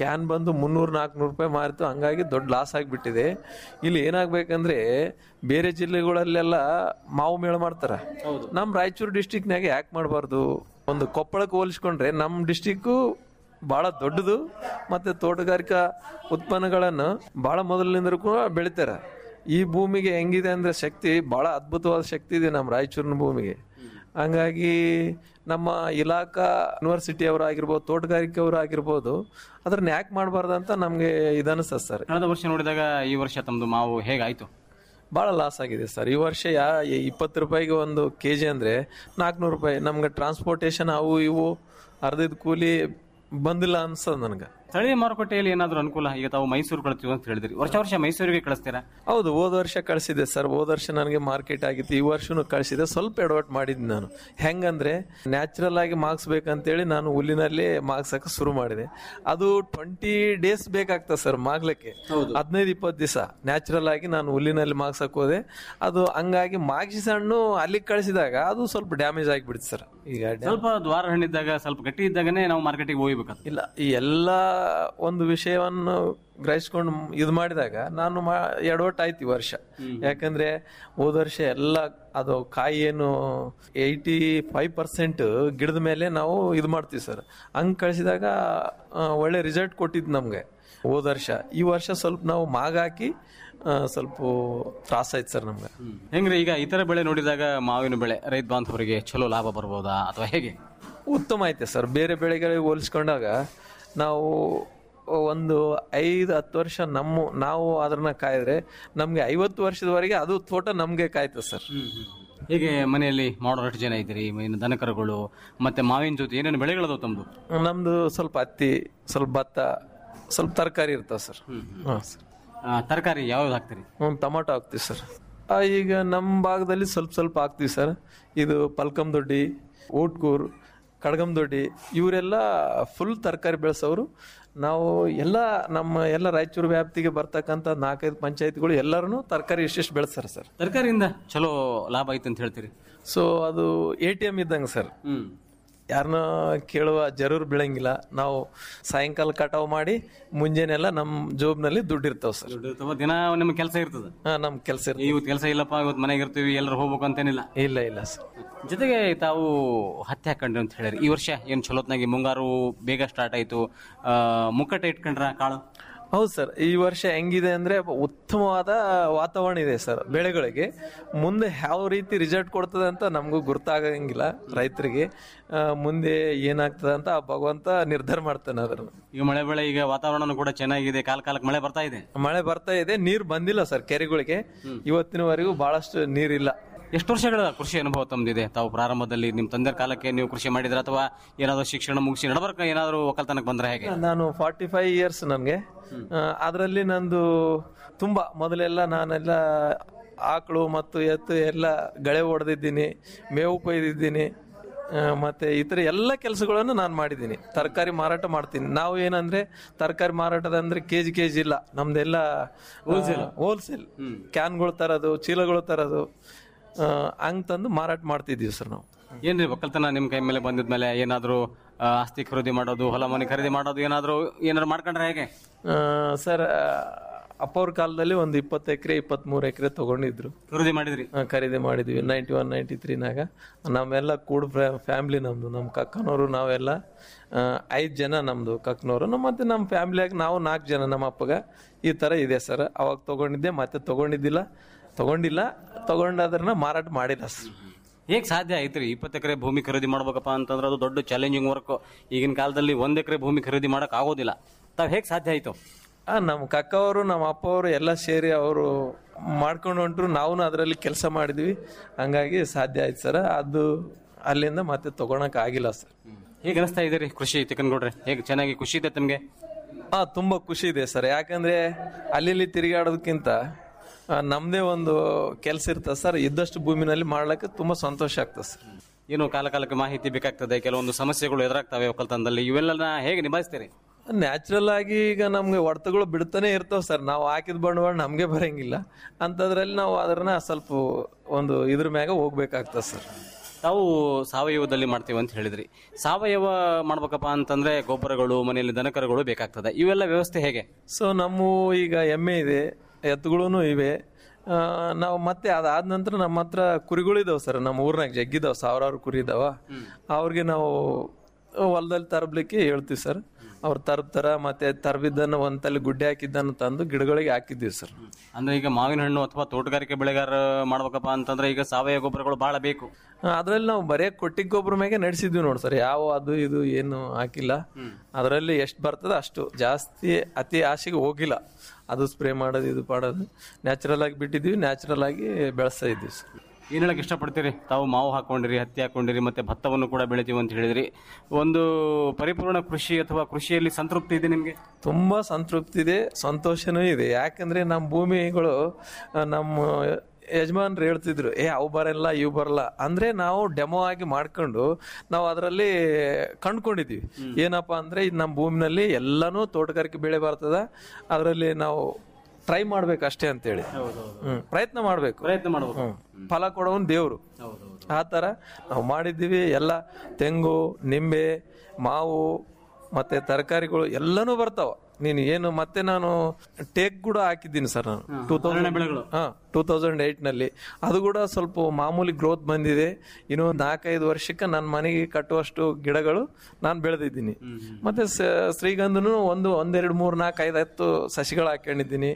ಕ್ಯಾನ್ ಬಂದು ಮುನ್ನೂರು ನಾಲ್ಕುನೂರು ರೂಪಾಯಿ ಮಾರಿತು ಹಂಗಾಗಿ ದೊಡ್ಡ ಲಾಸ್ ಆಗಿಬಿಟ್ಟಿದೆ ಇಲ್ಲಿ ಏನಾಗ್ಬೇಕಂದ್ರೆ ಬೇರೆ ಜಿಲ್ಲೆಗಳಲ್ಲೆಲ್ಲ ಮಾವು ಮೇಳ ಮಾಡ್ತಾರ ನಮ್ಮ ರಾಯಚೂರು ಡಿಸ್ಟಿಕ್ನಾಗ ಯಾಕೆ ಮಾಡಬಾರ್ದು ಒಂದು ಕೊಪ್ಪಳಕ್ಕೆ ಹೋಲಿಸ್ಕೊಂಡ್ರೆ ನಮ್ಮ ಡಿಸ್ಟಿಕ್ಕು ಭಾಳ ದೊಡ್ಡದು ಮತ್ತು ತೋಟಗಾರಿಕಾ ಉತ್ಪನ್ನಗಳನ್ನು ಭಾಳ ಮೊದಲಿನಿಂದಲೂ ಕೂಡ ಬೆಳಿತಾರೆ ಈ ಭೂಮಿಗೆ ಹೆಂಗಿದೆ ಅಂದರೆ ಶಕ್ತಿ ಭಾಳ ಅದ್ಭುತವಾದ ಶಕ್ತಿ ಇದೆ ನಮ್ಮ ರಾಯಚೂರಿನ ಭೂಮಿಗೆ ಹಂಗಾಗಿ ನಮ್ಮ ಇಲಾಖಾ ಯೂನಿವರ್ಸಿಟಿ ಅವರು ಆಗಿರ್ಬೋದು ತೋಟಗಾರಿಕೆ ಅವರು ಆಗಿರ್ಬೋದು ಅದನ್ನ ಯಾಕೆ ಮಾಡಬಾರ್ದು ಅಂತ ನಮಗೆ ಇದನ್ನಿಸ್ತದೆ ಸರ್ ಕಳೆದ ವರ್ಷ ನೋಡಿದಾಗ ಈ ವರ್ಷ ತಮ್ಮದು ಮಾವು ಹೇಗಾಯ್ತು ಭಾಳ ಲಾಸ್ ಆಗಿದೆ ಸರ್ ಈ ವರ್ಷ ಯಾ ಇಪ್ಪತ್ತು ರೂಪಾಯಿಗೆ ಒಂದು ಕೆ ಜಿ ಅಂದರೆ ನಾಲ್ಕುನೂರು ರೂಪಾಯಿ ನಮ್ಗೆ ಟ್ರಾನ್ಸ್ಪೋರ್ಟೇಷನ್ ಅವು ಇವು ಅರ್ಧದ ಕೂಲಿ ಬಂದಿಲ್ಲ ಅನ್ಸದ್ ನನಗೆ ಸ್ಥಳೀಯ ಮಾರುಕಟ್ಟೆಯಲ್ಲಿ ಏನಾದರೂ ಅನುಕೂಲ ಈಗ ತಾವು ಮೈಸೂರು ಕಳಿಸ್ತೀವಿ ಅಂತ ಹೇಳಿದ್ರಿ ವರ್ಷ ವರ್ಷ ಮೈಸೂರಿಗೆ ಕಳಿಸ್ತೀರಾ ಹೌದು ಹೋದ ವರ್ಷ ಕಳಿಸಿದೆ ಸರ್ ಹೋದ ವರ್ಷ ನನಗೆ ಮಾರ್ಕೆಟ್ ಆಗಿತ್ತು ಈ ವರ್ಷನೂ ಕಳಿಸಿದೆ ಸ್ವಲ್ಪ ಎಡವಟ್ ಮಾಡಿದ್ದೆ ನಾನು ಹೆಂಗಂದ್ರೆ ನ್ಯಾಚುರಲ್ ಆಗಿ ಮಾರ್ಕ್ಸ್ ಬೇಕಂತೇಳಿ ನಾನು ಹುಲ್ಲಿನಲ್ಲಿ ಮಾರ್ಕ್ಸಕ್ಕೆ ಶುರು ಮಾಡಿದೆ ಅದು ಟ್ವೆಂಟಿ ಡೇಸ್ ಬೇಕಾಗ್ತದೆ ಸರ್ ಮಾಗ್ಲಿಕ್ಕೆ ಹದಿನೈದು ಇಪ್ಪತ್ತು ದಿವಸ ನ್ಯಾಚುರಲ್ ಆಗಿ ನಾನು ಹುಲ್ಲಿನಲ್ಲಿ ಮಾರ್ಕ್ಸಕ್ಕೆ ಹೋದೆ ಅದು ಹಂಗಾಗಿ ಮಾಗಿಸಿ ಹಣ್ಣು ಅಲ್ಲಿಗೆ ಕಳಿಸಿದಾಗ ಅದು ಸ್ವಲ್ಪ ಡ್ಯಾಮೇಜ್ ಆಗಿಬಿಡ್ತು ಸರ್ ಈಗ ಡ್ಯಾ- ಸ್ವಲ್ಪ ದ್ವಾರ ಹಣ್ಣಿದ್ದಾಗ ಸ್ವಲ್ಪ ಗಟ್ಟಿ ಇದ್ದಾಗನೇ ನಾವು ಮಾರ್ಕೆಟಿಗೆ ಹೋಗ್ಬೇಕಂತ ಇಲ್ಲ ಈ ಎಲ್ಲ ಒಂದು ವಿಷಯವನ್ನು ಗ್ರಹಿಸ್ಕೊಂಡು ಇದು ಮಾಡಿದಾಗ ನಾನು ಮಾ ಎಡವಟ್ಟು ಆಯ್ತು ಈ ವರ್ಷ ಯಾಕಂದ್ರೆ ಹೋದ ವರ್ಷ ಎಲ್ಲ ಅದು ಕಾಯಿ ಏನು ಏಯ್ಟಿ ಫೈವ್ ಪರ್ಸೆಂಟ್ ಗಿಡದ ಮೇಲೆ ನಾವು ಇದು ಮಾಡ್ತೀವಿ ಸರ್ ಹಂಗೆ ಕಳಿಸಿದಾಗ ಆ, ಒಳ್ಳೆ ರಿಸಲ್ಟ್ ಕೊಟ್ಟಿದ್ದು ನಮಗೆ ಹೋದ ವರ್ಷ ಈ ವರ್ಷ ಸ್ವಲ್ಪ ನಾವು ಮಾಗಾಕಿ ಆ, ಸ್ವಲ್ಪ ತ್ರಾಸ ಆಯ್ತು ಸರ್ ನಮ್ಗೆ ಹೆಂಗ್ರಿ ಈಗ ಇತರ ಬೆಳೆ ನೋಡಿದಾಗ ಮಾವಿನ ಬೆಳೆ ರೈತ ಬಾಂಧವರಿಗೆ ಚಲೋ ಲಾಭ ಬರ್ಬೋದಾ ಅಥವಾ ಹೇಗೆ ಉತ್ತಮ ಐತೆ ಸರ್ ಬೇರೆ ಬೆಳೆಗಳಿಗೆ ಹೋಲಿಸ್ಕೊಂಡಾಗ ನಾವು ಒಂದು ಐದು ಹತ್ತು ವರ್ಷ ನಮ್ಮ ನಾವು ಅದನ್ನ ಕಾಯಿದ್ರೆ ನಮಗೆ ಐವತ್ತು ವರ್ಷದವರೆಗೆ ಅದು ತೋಟ ನಮಗೆ ಕಾಯ್ತದೆ ಸರ್ ಹೇಗೆ ಮನೆಯಲ್ಲಿ ಮಾಡೋರು ಎಷ್ಟು ಜನ ಇದ್ದೀರಿ ಇನ್ನು ದನಕರುಗಳು ಮತ್ತೆ ಮಾವಿನ ಜೊತೆ ಏನೇನು ಬೆಳೆಗಳದಾವ ತಮ್ಮದು ನಮ್ದು ಸ್ವಲ್ಪ ಹತ್ತಿ ಸ್ವಲ್ಪ ಭತ್ತ ಸ್ವಲ್ಪ ತರಕಾರಿ ಇರ್ತಾವೆ ಸರ್ ಹಾಂ ಸರ್ ತರಕಾರಿ ಯಾವ್ದು ಹಾಕ್ತೀರಿ ಹ್ಞೂ ಟೊಮಾಟೊ ಹಾಕ್ತೀವಿ ಸರ್ ಆ, ಈಗ ನಮ್ಮ ಭಾಗದಲ್ಲಿ ಸ್ವಲ್ಪ ಸ್ವಲ್ಪ ಹಾಕ್ತೀವಿ ಸರ್ ಇದು ಪಲ್ಕಂ ದೊಡ್ಡಿ ಊಟ್ಕೂರ್ ಕಡ್ಗಂ ದೊಡ್ಡಿ ಇವರೆಲ್ಲ ಫುಲ್ ತರಕಾರಿ ಬೆಳೆಸೋರು ನಾವು ಎಲ್ಲ ನಮ್ಮ ಎಲ್ಲ ರಾಯಚೂರು ವ್ಯಾಪ್ತಿಗೆ ಬರ್ತಕ್ಕಂಥ ನಾಲ್ಕೈದು ಪಂಚಾಯತ್ಗಳು ಎಲ್ಲರೂ ತರಕಾರಿ ಇಷ್ಟಿಷ್ಟು ಬೆಳೆಸ್ತಾರೆ ಸರ್ ತರಕಾರಿಯಿಂದ ಚಲೋ ಲಾಭ ಐತೆ ಅಂತ ಹೇಳ್ತೀರಿ ಸೊ ಅದು ಎ ಟಿ ಎಮ್ ಇದ್ದಂಗೆ ಸರ್ ಯಾರನ್ನ ಕೇಳುವ ಜರೂರ್ ಬೀಳಂಗಿಲ್ಲ ನಾವು ಸಾಯಂಕಾಲ ಕಟಾವು ಮಾಡಿ ಮುಂಜಾನೆಲ್ಲ ನಮ್ಮ ಜೋಬ್ನಲ್ಲಿ ದುಡ್ಡು ಇರ್ತಾವೆ ಸರ್ ಅಥವಾ ದಿನ ನಿಮ್ಮ ಕೆಲಸ ಇರ್ತದೆ ಹಾಂ ನಮ್ಮ ಕೆಲಸ ಇರ್ತದೆ ಇವತ್ತು ಕೆಲಸ ಇಲ್ಲಪ್ಪ ಇವತ್ತು ಮನೆಗೆ ಇರ್ತೀವಿ ಎಲ್ಲರೂ ಹೋಗ್ಬೇಕು ಅಂತೇನಿಲ್ಲ ಇಲ್ಲ ಇಲ್ಲ ಸರ್ ಜೊತೆಗೆ ತಾವು ಹತ್ತಿ ಹಾಕೊಂಡ್ರಿ ಅಂತ ಹೇಳಿರಿ ಈ ವರ್ಷ ಏನು ಚಲೋತ್ನಾಗಿ ಮುಂಗಾರು ಬೇಗ ಸ್ಟಾರ್ಟ್ ಆಯ್ತು ಆ, ಮುಕ್ಕಟ ಇಟ್ಕೊಂಡ್ರ ಕಾಳು ಹೌದು ಸರ್ ಈ ವರ್ಷ ಹೆಂಗಿದೆ ಅಂದ್ರೆ ಉತ್ತಮವಾದ ವಾತಾವರಣ ಇದೆ ಸರ್ ಬೆಳೆಗಳಿಗೆ ಮುಂದೆ ಯಾವ ರೀತಿ ರಿಸಲ್ಟ್ ಕೊಡ್ತದೆ ಅಂತ ನಮಗೂ ಗುರ್ತಾಗಂಗಿಲ್ಲ ರೈತರಿಗೆ ಆ, ಮುಂದೆ ಏನಾಗ್ತದೆ ಅಂತ ಆ ಭಗವಂತ ನಿರ್ಧಾರ ಮಾಡ್ತಾನೆ ಅದನ್ನು ಈಗ ಮಳೆ ಬೆಳೆ ಈಗ ವಾತಾವರಣ ಕೂಡ ಚೆನ್ನಾಗಿದೆ ಕಾಲ ಕಾಲಕ್ಕೆ ಮಳೆ ಬರ್ತಾ ಇದೆ ಮಳೆ ಬರ್ತಾ ಇದೆ ನೀರು ಬಂದಿಲ್ಲ ಸರ್ ಕೆರೆಗಳಿಗೆ ಇವತ್ತಿನವರೆಗೂ ಬಹಳಷ್ಟು ನೀರಿಲ್ಲ ಎಷ್ಟು ವರ್ಷಗಳ ಕೃಷಿ ಅನುಭವ ತಮ್ದಿದೆ ತಾವು ಪ್ರಾರಂಭದಲ್ಲಿ ನಿಮ್ಮ ತಂದೆ ಕಾಲಕ್ಕೆ ನೀವು ಕೃಷಿ ಮಾಡಿದ್ರ ಅಥವಾ ಏನಾದರೂ ಶಿಕ್ಷಣ ಮುಗಿಸಿ ನಡಬರ್ಕ ಏನಾದರೂ ಒಕ್ಕಲ್ತನಕ್ಕೆ ಬಂದ್ರೆ ಹೇಗೆ ನಾನು ಫಾರ್ಟಿ ಫೈವ್ ಇಯರ್ಸ್ ನನಗೆ ಅದರಲ್ಲಿ ನಂದು ತುಂಬಾ ಮೊದಲೆಲ್ಲ ನಾನೆಲ್ಲ ಆಕಳು ಮತ್ತು ಎತ್ತು ಎಲ್ಲ ಗಳೆ ಹೊಡೆದಿದ್ದೀನಿ ಮೇವು ಕೊಯ್ದಿದ್ದೀನಿ ಆ, ಮತ್ತೆ ಇತರ ಎಲ್ಲ ಕೆಲಸಗಳನ್ನು ನಾನು ಮಾಡಿದ್ದೀನಿ ತರಕಾರಿ ಮಾರಾಟ ಮಾಡ್ತೀನಿ ನಾವು ಏನಂದ್ರೆ ತರಕಾರಿ ಮಾರಾಟದ ಅಂದ್ರೆ ಕೆಜಿ ಕೆಜಿ ಇಲ್ಲ ನಮ್ದೆಲ್ಲ ಹೋಲ್ಸೇಲ್ ಹೋಲ್ಸೇಲ್ ಕ್ಯಾನ್ಗಳು ತರೋದು ಚೀಲಗಳು ತರೋದು ಆ, ಹಂಗ್ ತಂದು ಮಾರಾಟ ಮಾಡ್ತಿದ್ದೀವಿ ಸರ್ ನಾವು ಏನ್ರಿ ಒಕ್ಕಲ್ತನ ನಿಮ್ ಕೈ ಮೇಲೆ ಬಂದಿದ್ಮೇಲೆ ಏನಾದರೂ ಆ, ಆಸ್ತಿ ಖರೀದಿ ಮಾಡೋದು ಹೊಲ ಮನೆ ಖರೀದಿ ಮಾಡೋದು ಏನಾದರೂ ಏನಾದ್ರು ಮಾಡ್ಕೊಂಡ್ರೆ ಹೇಗೆ ಆ, ಸರ್ ಅಪ್ಪವ್ರ ಕಾಲದಲ್ಲಿ ಒಂದು ಇಪ್ಪತ್ತು ಎಕರೆ ಇಪ್ಪತ್ತ್ಮೂರು ಎಕರೆ ತಗೊಂಡಿದ್ರು ಖರೀದಿ ಮಾಡಿದ್ರಿ ಆ, ಖರೀದಿ ಮಾಡಿದ್ವಿ ನೈಂಟಿ ಒನ್ ನೈಂಟಿ ತ್ರೀನಾಗ ನಮ್ಮೆಲ್ಲ ಕೂಡ ಫ್ಯಾಮ್ಲಿ ನಮ್ಮದು ನಮ್ಮ ಕಕ್ಕನವರು ನಾವೆಲ್ಲ ಐದು ಜನ ನಮ್ಮದು ಕಕ್ಕನವರು ನಮ್ಮ ಮತ್ತೆ ನಮ್ಮ ಫ್ಯಾಮ್ಲಿಯಾಗ ನಾವು ನಾಲ್ಕು ಜನ ನಮ್ಮ ಅಪ್ಪಗ ಈ ಥರ ಇದೆ ಸರ್ ಅವಾಗ ತಗೊಂಡಿದ್ದೆ ಮತ್ತೆ ತಗೊಂಡಿದ್ದಿಲ್ಲ ತಗೊಂಡಿಲ್ಲ ತಗೊಂಡಾದ್ರನ್ನ ಮಾರಾಟ ಮಾಡಿಲ್ಲ ಸರ್ ಹೇಗೆ ಸಾಧ್ಯ ಐತ್ರಿ ಇಪ್ಪತ್ತು ಎಕರೆ ಭೂಮಿ ಖರೀದಿ ಮಾಡ್ಬೇಕಪ್ಪ ಅಂತಂದ್ರೆ ಅದು ದೊಡ್ಡ ಚಾಲೆಂಜಿಂಗ್ ವರ್ಕ್ ಈಗಿನ ಕಾಲದಲ್ಲಿ ಒಂದ್ ಎಕರೆ ಭೂಮಿ ಖರೀದಿ ಮಾಡಕ್ ಆಗೋದಿಲ್ಲ ತಾವ್ ಹೇಗೆ ಸಾಧ್ಯ ಆಯ್ತು ಆ, ನಮ್ಮ ಕಕ್ಕವರು ನಮ್ಮ ಅಪ್ಪವರು ಎಲ್ಲ ಸೇರಿ ಅವರು ಮಾಡ್ಕೊಂಡು ಹೊಂಟ್ರು ನಾವು ಅದರಲ್ಲಿ ಕೆಲಸ ಮಾಡಿದ್ವಿ ಹಂಗಾಗಿ ಸಾಧ್ಯ ಆಯ್ತು ಸರ್ ಅದು ಅಲ್ಲಿಂದ ಮತ್ತೆ ತಗೊಳಕ್ ಆಗಿಲ್ಲ ಸರ್ ಹೇಗೆ ಅನಿಸ್ತಾ ಇದೆ ರೀ ಕೃಷಿ ತಿಕ್ಕನ್ಕೊಡ್ರಿ ಹೇಗೆ ಚೆನ್ನಾಗಿ ಖುಷಿ ಇದೆ ತಮಗೆ ಹಾ ತುಂಬಾ ಖುಷಿ ಇದೆ ಸರ್ ಯಾಕಂದ್ರೆ ಅಲ್ಲಿ ಇಲ್ಲಿ ತಿರುಗಾಡೋದಕ್ಕಿಂತ ಆ, ನಮ್ದೇ ಒಂದು ಕೆಲಸ ಇರ್ತದೆ ಸರ್ ಇದ್ದಷ್ಟು ಭೂಮಿನಲ್ಲಿ ಮಾಡ್ಲಿಕ್ಕೆ ತುಂಬಾ ಸಂತೋಷ ಆಗ್ತದೆ ಸರ್ ಏನು ಕಾಲ ಕಾಲಕ್ಕೆ ಮಾಹಿತಿ ಬೇಕಾಗ್ತದೆ ಕೆಲವೊಂದು ಸಮಸ್ಯೆಗಳು ಎದುರಾಗ್ತವೆ ಒಕ್ಕಲ್ತನದಲ್ಲಿ ಇವೆಲ್ಲ ಹೇಗೆ ನಿಭಾಯಿಸ್ತೀರಿ ನ್ಯಾಚುರಲ್ ಆಗಿ ಈಗ ನಮ್ಗೆ ಹೊಡೆತಗಳು ಬಿಡ್ತಾನೆ ಇರ್ತಾವ ಸರ್ ನಾವು ಹಾಕಿದ ಬಂಡವಾಳ ನಮ್ಗೆ ಬರಂಗಿಲ್ಲ ಅಂತದ್ರಲ್ಲಿ ನಾವು ಅದನ್ನ ಸ್ವಲ್ಪ ಒಂದು ಇದ್ರ ಮ್ಯಾಗ ಹೋಗ್ಬೇಕಾಗ್ತದೆ ಸರ್ ತಾವು ಸಾವಯವದಲ್ಲಿ ಮಾಡ್ತೀವಿ ಅಂತ ಹೇಳಿದ್ರಿ ಸಾವಯವ ಮಾಡ್ಬೇಕಪ್ಪ ಅಂತಂದ್ರೆ ಗೊಬ್ಬರಗಳು ಮನೆಯಲ್ಲಿ ದನಕರುಗಳು ಬೇಕಾಗ್ತದೆ ಇವೆಲ್ಲ ವ್ಯವಸ್ಥೆ ಹೇಗೆ ಸೊ ನಮ್ಮ ಈಗ ಎಮ್ಮೆ ಇದೆ ಎತ್ತುಗಳೂ ಇವೆ ಆ, ನಾವು ಮತ್ತೆ ಅದಾದ ನಂತರ ನಮ್ಮ ಹತ್ರ ಕುರಿಗಳಿದಾವೆ ಸರ್ ನಮ್ಮ ಊರ್ನಾಗ ಜಗ್ಗಿದಾವೆ ಸಾವಿರಾರು ಕುರಿ ಇದಾವ ಅವ್ರಿಗೆ ನಾವು ಹೊಲದಲ್ಲಿ ತರಬ್ಲಿಕ್ಕೆ ಹೇಳ್ತೀವಿ ಸರ್ ಅವ್ರು ತರ್ತಾರ ಮತ್ತೆ ತರಬಿದ್ದನ್ನು ಒಂದ್ ತಲೆ ಗುಡ್ಡೆ ಹಾಕಿದ್ದನ್ನು ತಂದು ಗಿಡಗಳಿಗೆ ಹಾಕಿದ್ದೀವಿ ಸರ್ ಅಂದ್ರೆ ಈಗ ಮಾವಿನ ಹಣ್ಣು ಅಥವಾ ತೋಟಗಾರಿಕೆ ಬೆಳೆಗಾರ ಮಾಡ್ಬೇಕಪ್ಪ ಅಂತಂದ್ರೆ ಈಗ ಸಾವಯವ ಗೊಬ್ಬರಗಳು ಬಹಳ ಬೇಕು ಅದ್ರಲ್ಲಿ ನಾವು ಬರೇ ಕೊಟ್ಟಿಗೆ ಗೊಬ್ಬರ ಮ್ಯಾಗೆ ನಡೆಸಿದ್ವಿ ನೋಡಿ ಸರ್ ಯಾವ ಅದು ಇದು ಏನು ಹಾಕಿಲ್ಲ ಅದರಲ್ಲಿ ಎಷ್ಟು ಬರ್ತದ ಅಷ್ಟು ಜಾಸ್ತಿ ಅತಿ ಆಸೆಗೆ ಹೋಗಿಲ್ಲ ಅದು ಸ್ಪ್ರೇ ಮಾಡೋದು ಇದು ಮಾಡೋದು ನ್ಯಾಚುರಲ್ ಆಗಿ ಬಿಟ್ಟಿದ್ವಿ ನ್ಯಾಚುರಲ್ ಆಗಿ ಬೆಳೆಸ್ತಾ ಇದ್ವಿ ಸರ್ ಏನ್ ಹೇಳಕ್ ಇಷ್ಟಪಡ್ತೀರಿ ತಾವು ಮಾವು ಹಾಕೊಂಡಿರಿ ಹತ್ತಿ ಹಾಕೊಂಡಿರಿ ಮತ್ತೆ ಭತ್ತವನ್ನು ಕೂಡ ಬೆಳಿತೀವಿ ಅಂತ ಹೇಳಿದ್ರಿ ಒಂದು ಪರಿಪೂರ್ಣ ಕೃಷಿ ಅಥವಾ ಕೃಷಿಯಲ್ಲಿ ಸಂತೃಪ್ತಿ ಇದೆ ನಿಮ್ಗೆ ತುಂಬಾ ಸಂತೃಪ್ತಿ ಇದೆ ಸಂತೋಷನೂ ಇದೆ ಯಾಕಂದ್ರೆ ನಮ್ಮ ಭೂಮಿಗಳು ಆ, ನಮ್ಮ ಯಜಮಾನ್ರು ಹೇಳ್ತಿದ್ರು ಏ ಅವು ಬರಲ್ಲ ಇವು ಬರಲ್ಲ ಅಂದ್ರೆ ನಾವು ಡೆಮೋ ಆಗಿ ಮಾಡ್ಕೊಂಡು ನಾವು ಅದರಲ್ಲಿ ಕಂಡ್ಕೊಂಡಿದೀವಿ ಏನಪ್ಪಾ ಅಂದ್ರೆ ಇದು ನಮ್ಮ ಭೂಮಿನಲ್ಲಿ ಎಲ್ಲಾನು ತೋಟಗಾರಿಕೆ ಬೆಳೆ ಬರ್ತದ ಅದರಲ್ಲಿ ನಾವು ಟ್ರೈ ಮಾಡ್ಬೇಕು ಅಷ್ಟೇ ಅಂತೇಳಿ ಹ್ಮ್ ಪ್ರಯತ್ನ ಮಾಡ್ಬೇಕು ಪ್ರಯತ್ನ ಮಾಡಬೇಕು ಹ್ಮ್. ಫಲ ಕೊಡೋನ್ ದೇವ್ರು ಆ ಥರ ನಾವು ಮಾಡಿದ್ದೀವಿ ಎಲ್ಲ ತೆಂಗು ನಿಂಬೆ ಮಾವು ಮತ್ತೆ ತರಕಾರಿಗಳು ಎಲ್ಲನೂ ಬರ್ತಾವ ನೀನು ಏನು ಮತ್ತೆ ನಾನು ಟೇಕ್ ಕೂಡ ಹಾಕಿದ್ದೀನಿ ಸರ್ ನಾನು ಟೂ ತೌಸಂಡ್ ಹಾ ಟೂ ತೌಸಂಡ್ ಏಟ್ ನಲ್ಲಿ ಅದು ಕೂಡ ಸ್ವಲ್ಪ ಮಾಮೂಲಿ ಗ್ರೋತ್ ಬಂದಿದೆ ಇನ್ನು ಒಂದು ನಾಲ್ಕೈದು ವರ್ಷಕ್ಕೆ ನನ್ನ ಮನೆಗೆ ಕಟ್ಟುವಷ್ಟು ಗಿಡಗಳು ನಾನು ಬೆಳೆದಿದ್ದೀನಿ ಮತ್ತೆ ಸ- ಶ್ರೀಗಂಧನು ಒಂದು ಒಂದೆರಡು ಮೂರು ನಾಲ್ಕು ಐದು ಹತ್ತು ಸಸಿಗಳು ಹಾಕೊಂಡಿದ್ದೀನಿ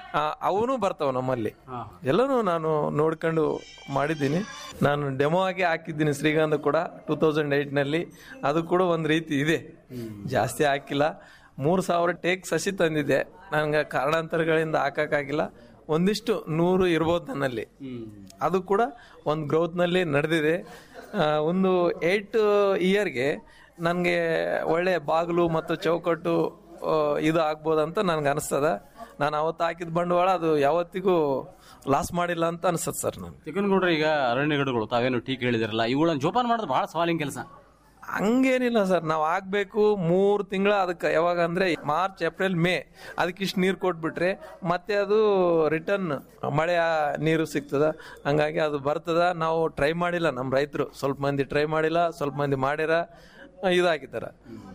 ಅವನು ಬರ್ತಾವ ನಮ್ಮಲ್ಲಿ ಎಲ್ಲನೂ ನಾನು ನೋಡ್ಕೊಂಡು ಮಾಡಿದ್ದೀನಿ ನಾನು ಡೆಮೋ ಆಗಿ ಹಾಕಿದ್ದೀನಿ ಶ್ರೀಗಂಧ ಕೂಡ ಟೂ ತೌಸಂಡ್ ಏಯ್ಟ್ನಲ್ಲಿ ಅದು ಕೂಡ ಒಂದು ರೀತಿ ಇದೆ ಜಾಸ್ತಿ ಹಾಕಿಲ್ಲ ಮೂರು ಸಾವಿರ ಟೇಕ್ ಸಸಿ ತಂದಿದ್ದೆ ನನಗೆ ಕಾರಣಾಂತರಗಳಿಂದ ಹಾಕಕ್ಕಾಗಿಲ್ಲ ಒಂದಿಷ್ಟು ನೂರು ಇರ್ಬೋದು ನನ್ನಲ್ಲಿ ಅದು ಕೂಡ ಒಂದು ಗ್ರೋತ್ನಲ್ಲಿ ನಡೆದಿದೆ ಆ, ಒಂದು ಏಯ್ಟ್ ಇಯರ್ಗೆ ನನಗೆ ಒಳ್ಳೆ ಬಾಗಿಲು ಮತ್ತು ಚೌಕಟ್ಟು ಆ, ಇದು ಆಗ್ಬೋದಂತ ನನ್ಗೆ ಅನಿಸ್ತದ ನಾನು ಅವತ್ತು ಹಾಕಿದ ಬಂಡವಾಳ ಅದು ಯಾವತ್ತಿಗೂ ಲಾಸ್ ಮಾಡಿಲ್ಲ ಅಂತ ಅನ್ಸತ್ ಸರ್ ನಾನು ತಿಕ್ಕನಗೌಡ್ರೆ ಈಗ ಅರಣ್ಯ ಗಿಡಗಳು ತಾವೇನು ಟೀಕ್ ಹೇಳಿದಿರಲ್ಲ ಇವುಗಳನ್ನ ಜೋಪಾನ ಮಾಡೋದು ಬಹಳ ಸವಾಲಿನ ಕೆಲಸ ಹಂಗೇನಿಲ್ಲ ಸರ್ ನಾವು ಆಗ್ಬೇಕು ಮೂರು ತಿಂಗಳ ಅದಕ್ಕೆ ಯಾವಾಗ ಅಂದ್ರೆ ಮಾರ್ಚ್ ಏಪ್ರಿಲ್ ಮೇ ಅದಕ್ಕೆ ಇಷ್ಟು ನೀರು ಕೊಟ್ಬಿಟ್ರೆ ಮತ್ತೆ ಅದು ರಿಟರ್ನ್ ಮಳೆಯ ನೀರು ಸಿಗ್ತದ ಹಂಗಾಗಿ ಅದು ಬರ್ತದ ನಾವು ಟ್ರೈ ಮಾಡಿಲ್ಲ ನಮ್ಮ ರೈತರು ಸ್ವಲ್ಪ ಮಂದಿ ಟ್ರೈ ಮಾಡಿಲ್ಲ ಸ್ವಲ್ಪ ಮಂದಿ ಮಾಡ್ಯಾರ ಇದಾಕಿದಾರ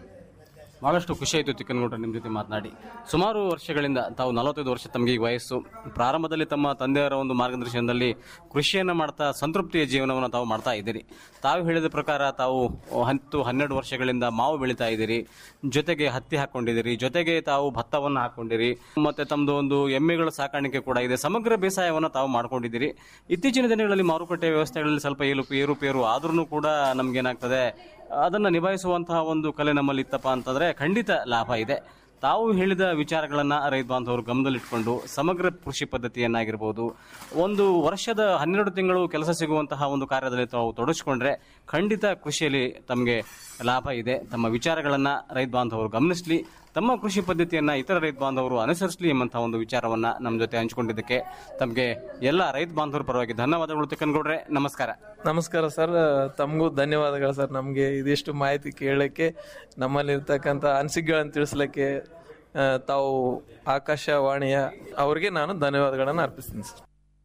ಬಹಳಷ್ಟು ಖುಷಿ ಆಯಿತು ಚಿಕ್ಕನಗೌಡ್ರೆ ನಿಮ್ಮ ಜೊತೆ ಮಾತನಾಡಿ ಸುಮಾರು ವರ್ಷಗಳಿಂದ ತಾವು ನಲವತ್ತೈದು ವರ್ಷ ತಮಗೆ ಈಗ ವಯಸ್ಸು ಪ್ರಾರಂಭದಲ್ಲಿ ತಮ್ಮ ತಂದೆಯವರ ಒಂದು ಮಾರ್ಗದರ್ಶನದಲ್ಲಿ ಕೃಷಿಯನ್ನು ಮಾಡ್ತಾ ಸಂತೃಪ್ತಿಯ ಜೀವನವನ್ನು ತಾವು ಮಾಡ್ತಾ ಇದ್ದೀರಿ ತಾವು ಹೇಳಿದ ಪ್ರಕಾರ ತಾವು ಹತ್ತು ಹನ್ನೆರಡು ವರ್ಷಗಳಿಂದ ಮಾವು ಬೆಳೀತಾ ಇದ್ದೀರಿ ಜೊತೆಗೆ ಹತ್ತಿ ಹಾಕೊಂಡಿದ್ದೀರಿ ಜೊತೆಗೆ ತಾವು ಭತ್ತವನ್ನು ಹಾಕೊಂಡಿರಿ ಮತ್ತೆ ತಮ್ಮದು ಒಂದು ಎಮ್ಮೆಗಳ ಸಾಕಾಣಿಕೆ ಕೂಡ ಇದೆ ಸಮಗ್ರ ಬೇಸಾಯವನ್ನು ತಾವು ಮಾಡ್ಕೊಂಡಿದ್ದೀರಿ ಇತ್ತೀಚಿನ ದಿನಗಳಲ್ಲಿ ಮಾರುಕಟ್ಟೆ ವ್ಯವಸ್ಥೆಗಳಲ್ಲಿ ಸ್ವಲ್ಪ ಏರುಪು ಏರುಪೇರು ಆದ್ರೂ ಕೂಡ ನಮ್ಗೇನಾಗ್ತದೆ ಅದನ್ನು ನಿಭಾಯಿಸುವಂತಹ ಒಂದು ಕಲೆ ನಮ್ಮಲ್ಲಿ ಇತ್ತಪ್ಪ ಅಂತಂದ್ರೆ ಖಂಡಿತ ಲಾಭ ಇದೆ ತಾವು ಹೇಳಿದ ವಿಚಾರಗಳನ್ನ ರೈತ ಬಾಂಧವರು ಗಮನದಲ್ಲಿಟ್ಕೊಂಡು ಸಮಗ್ರ ಕೃಷಿ ಪದ್ಧತಿಯನ್ನಾಗಿರ್ಬೋದು ಒಂದು ವರ್ಷದ ಹನ್ನೆರಡು ತಿಂಗಳು ಕೆಲಸ ಸಿಗುವಂತಹ ಒಂದು ಕಾರ್ಯದಲ್ಲಿ ತಾವು ತೊಡಗಿಸ್ಕೊಂಡ್ರೆ ಖಂಡಿತ ಕೃಷಿಯಲ್ಲಿ ತಮಗೆ ಲಾಭ ಇದೆ ತಮ್ಮ ವಿಚಾರಗಳನ್ನ ರೈತ ಬಾಂಧವರು ಗಮನಿಸಲಿ ತಮ್ಮ ಕೃಷಿ ಪದ್ಧತಿಯನ್ನ ಇತರ ರೈತ ಬಾಂಧವರು ಅನುಸರಿಸಲಿ ಎಂಬಂತಹ ಒಂದು ವಿಚಾರವನ್ನ ನಮ್ಮ ಜೊತೆ ಹಂಚಿಕೊಂಡಿದ್ದಕ್ಕೆ ತಮಗೆ ಎಲ್ಲ ರೈತ ಬಾಂಧವರ ಪರವಾಗಿ ಧನ್ಯವಾದಗಳು ತಿಕ್ಕನಗೌಡ್ರೆ ನಮಸ್ಕಾರ ನಮಸ್ಕಾರ ಸರ್ ತಮಗೂ ಧನ್ಯವಾದಗಳು ಸರ್ ನಮಗೆ ಇದಿಷ್ಟು ಮಾಹಿತಿ ಕೇಳಕ್ಕೆ ನಮ್ಮಲ್ಲಿ ಇರ್ತಕ್ಕಂಥ ಅನಿಸಿಕೆಗಳನ್ನು ತಿಳಿಸ್ಲಿಕ್ಕೆ ಆ, ತಾವು ಆಕಾಶವಾಣಿಯ ಅವರಿಗೆ ನಾನು ಧನ್ಯವಾದಗಳನ್ನು ಅರ್ಪಿಸ್ತೀನಿ ಸರ್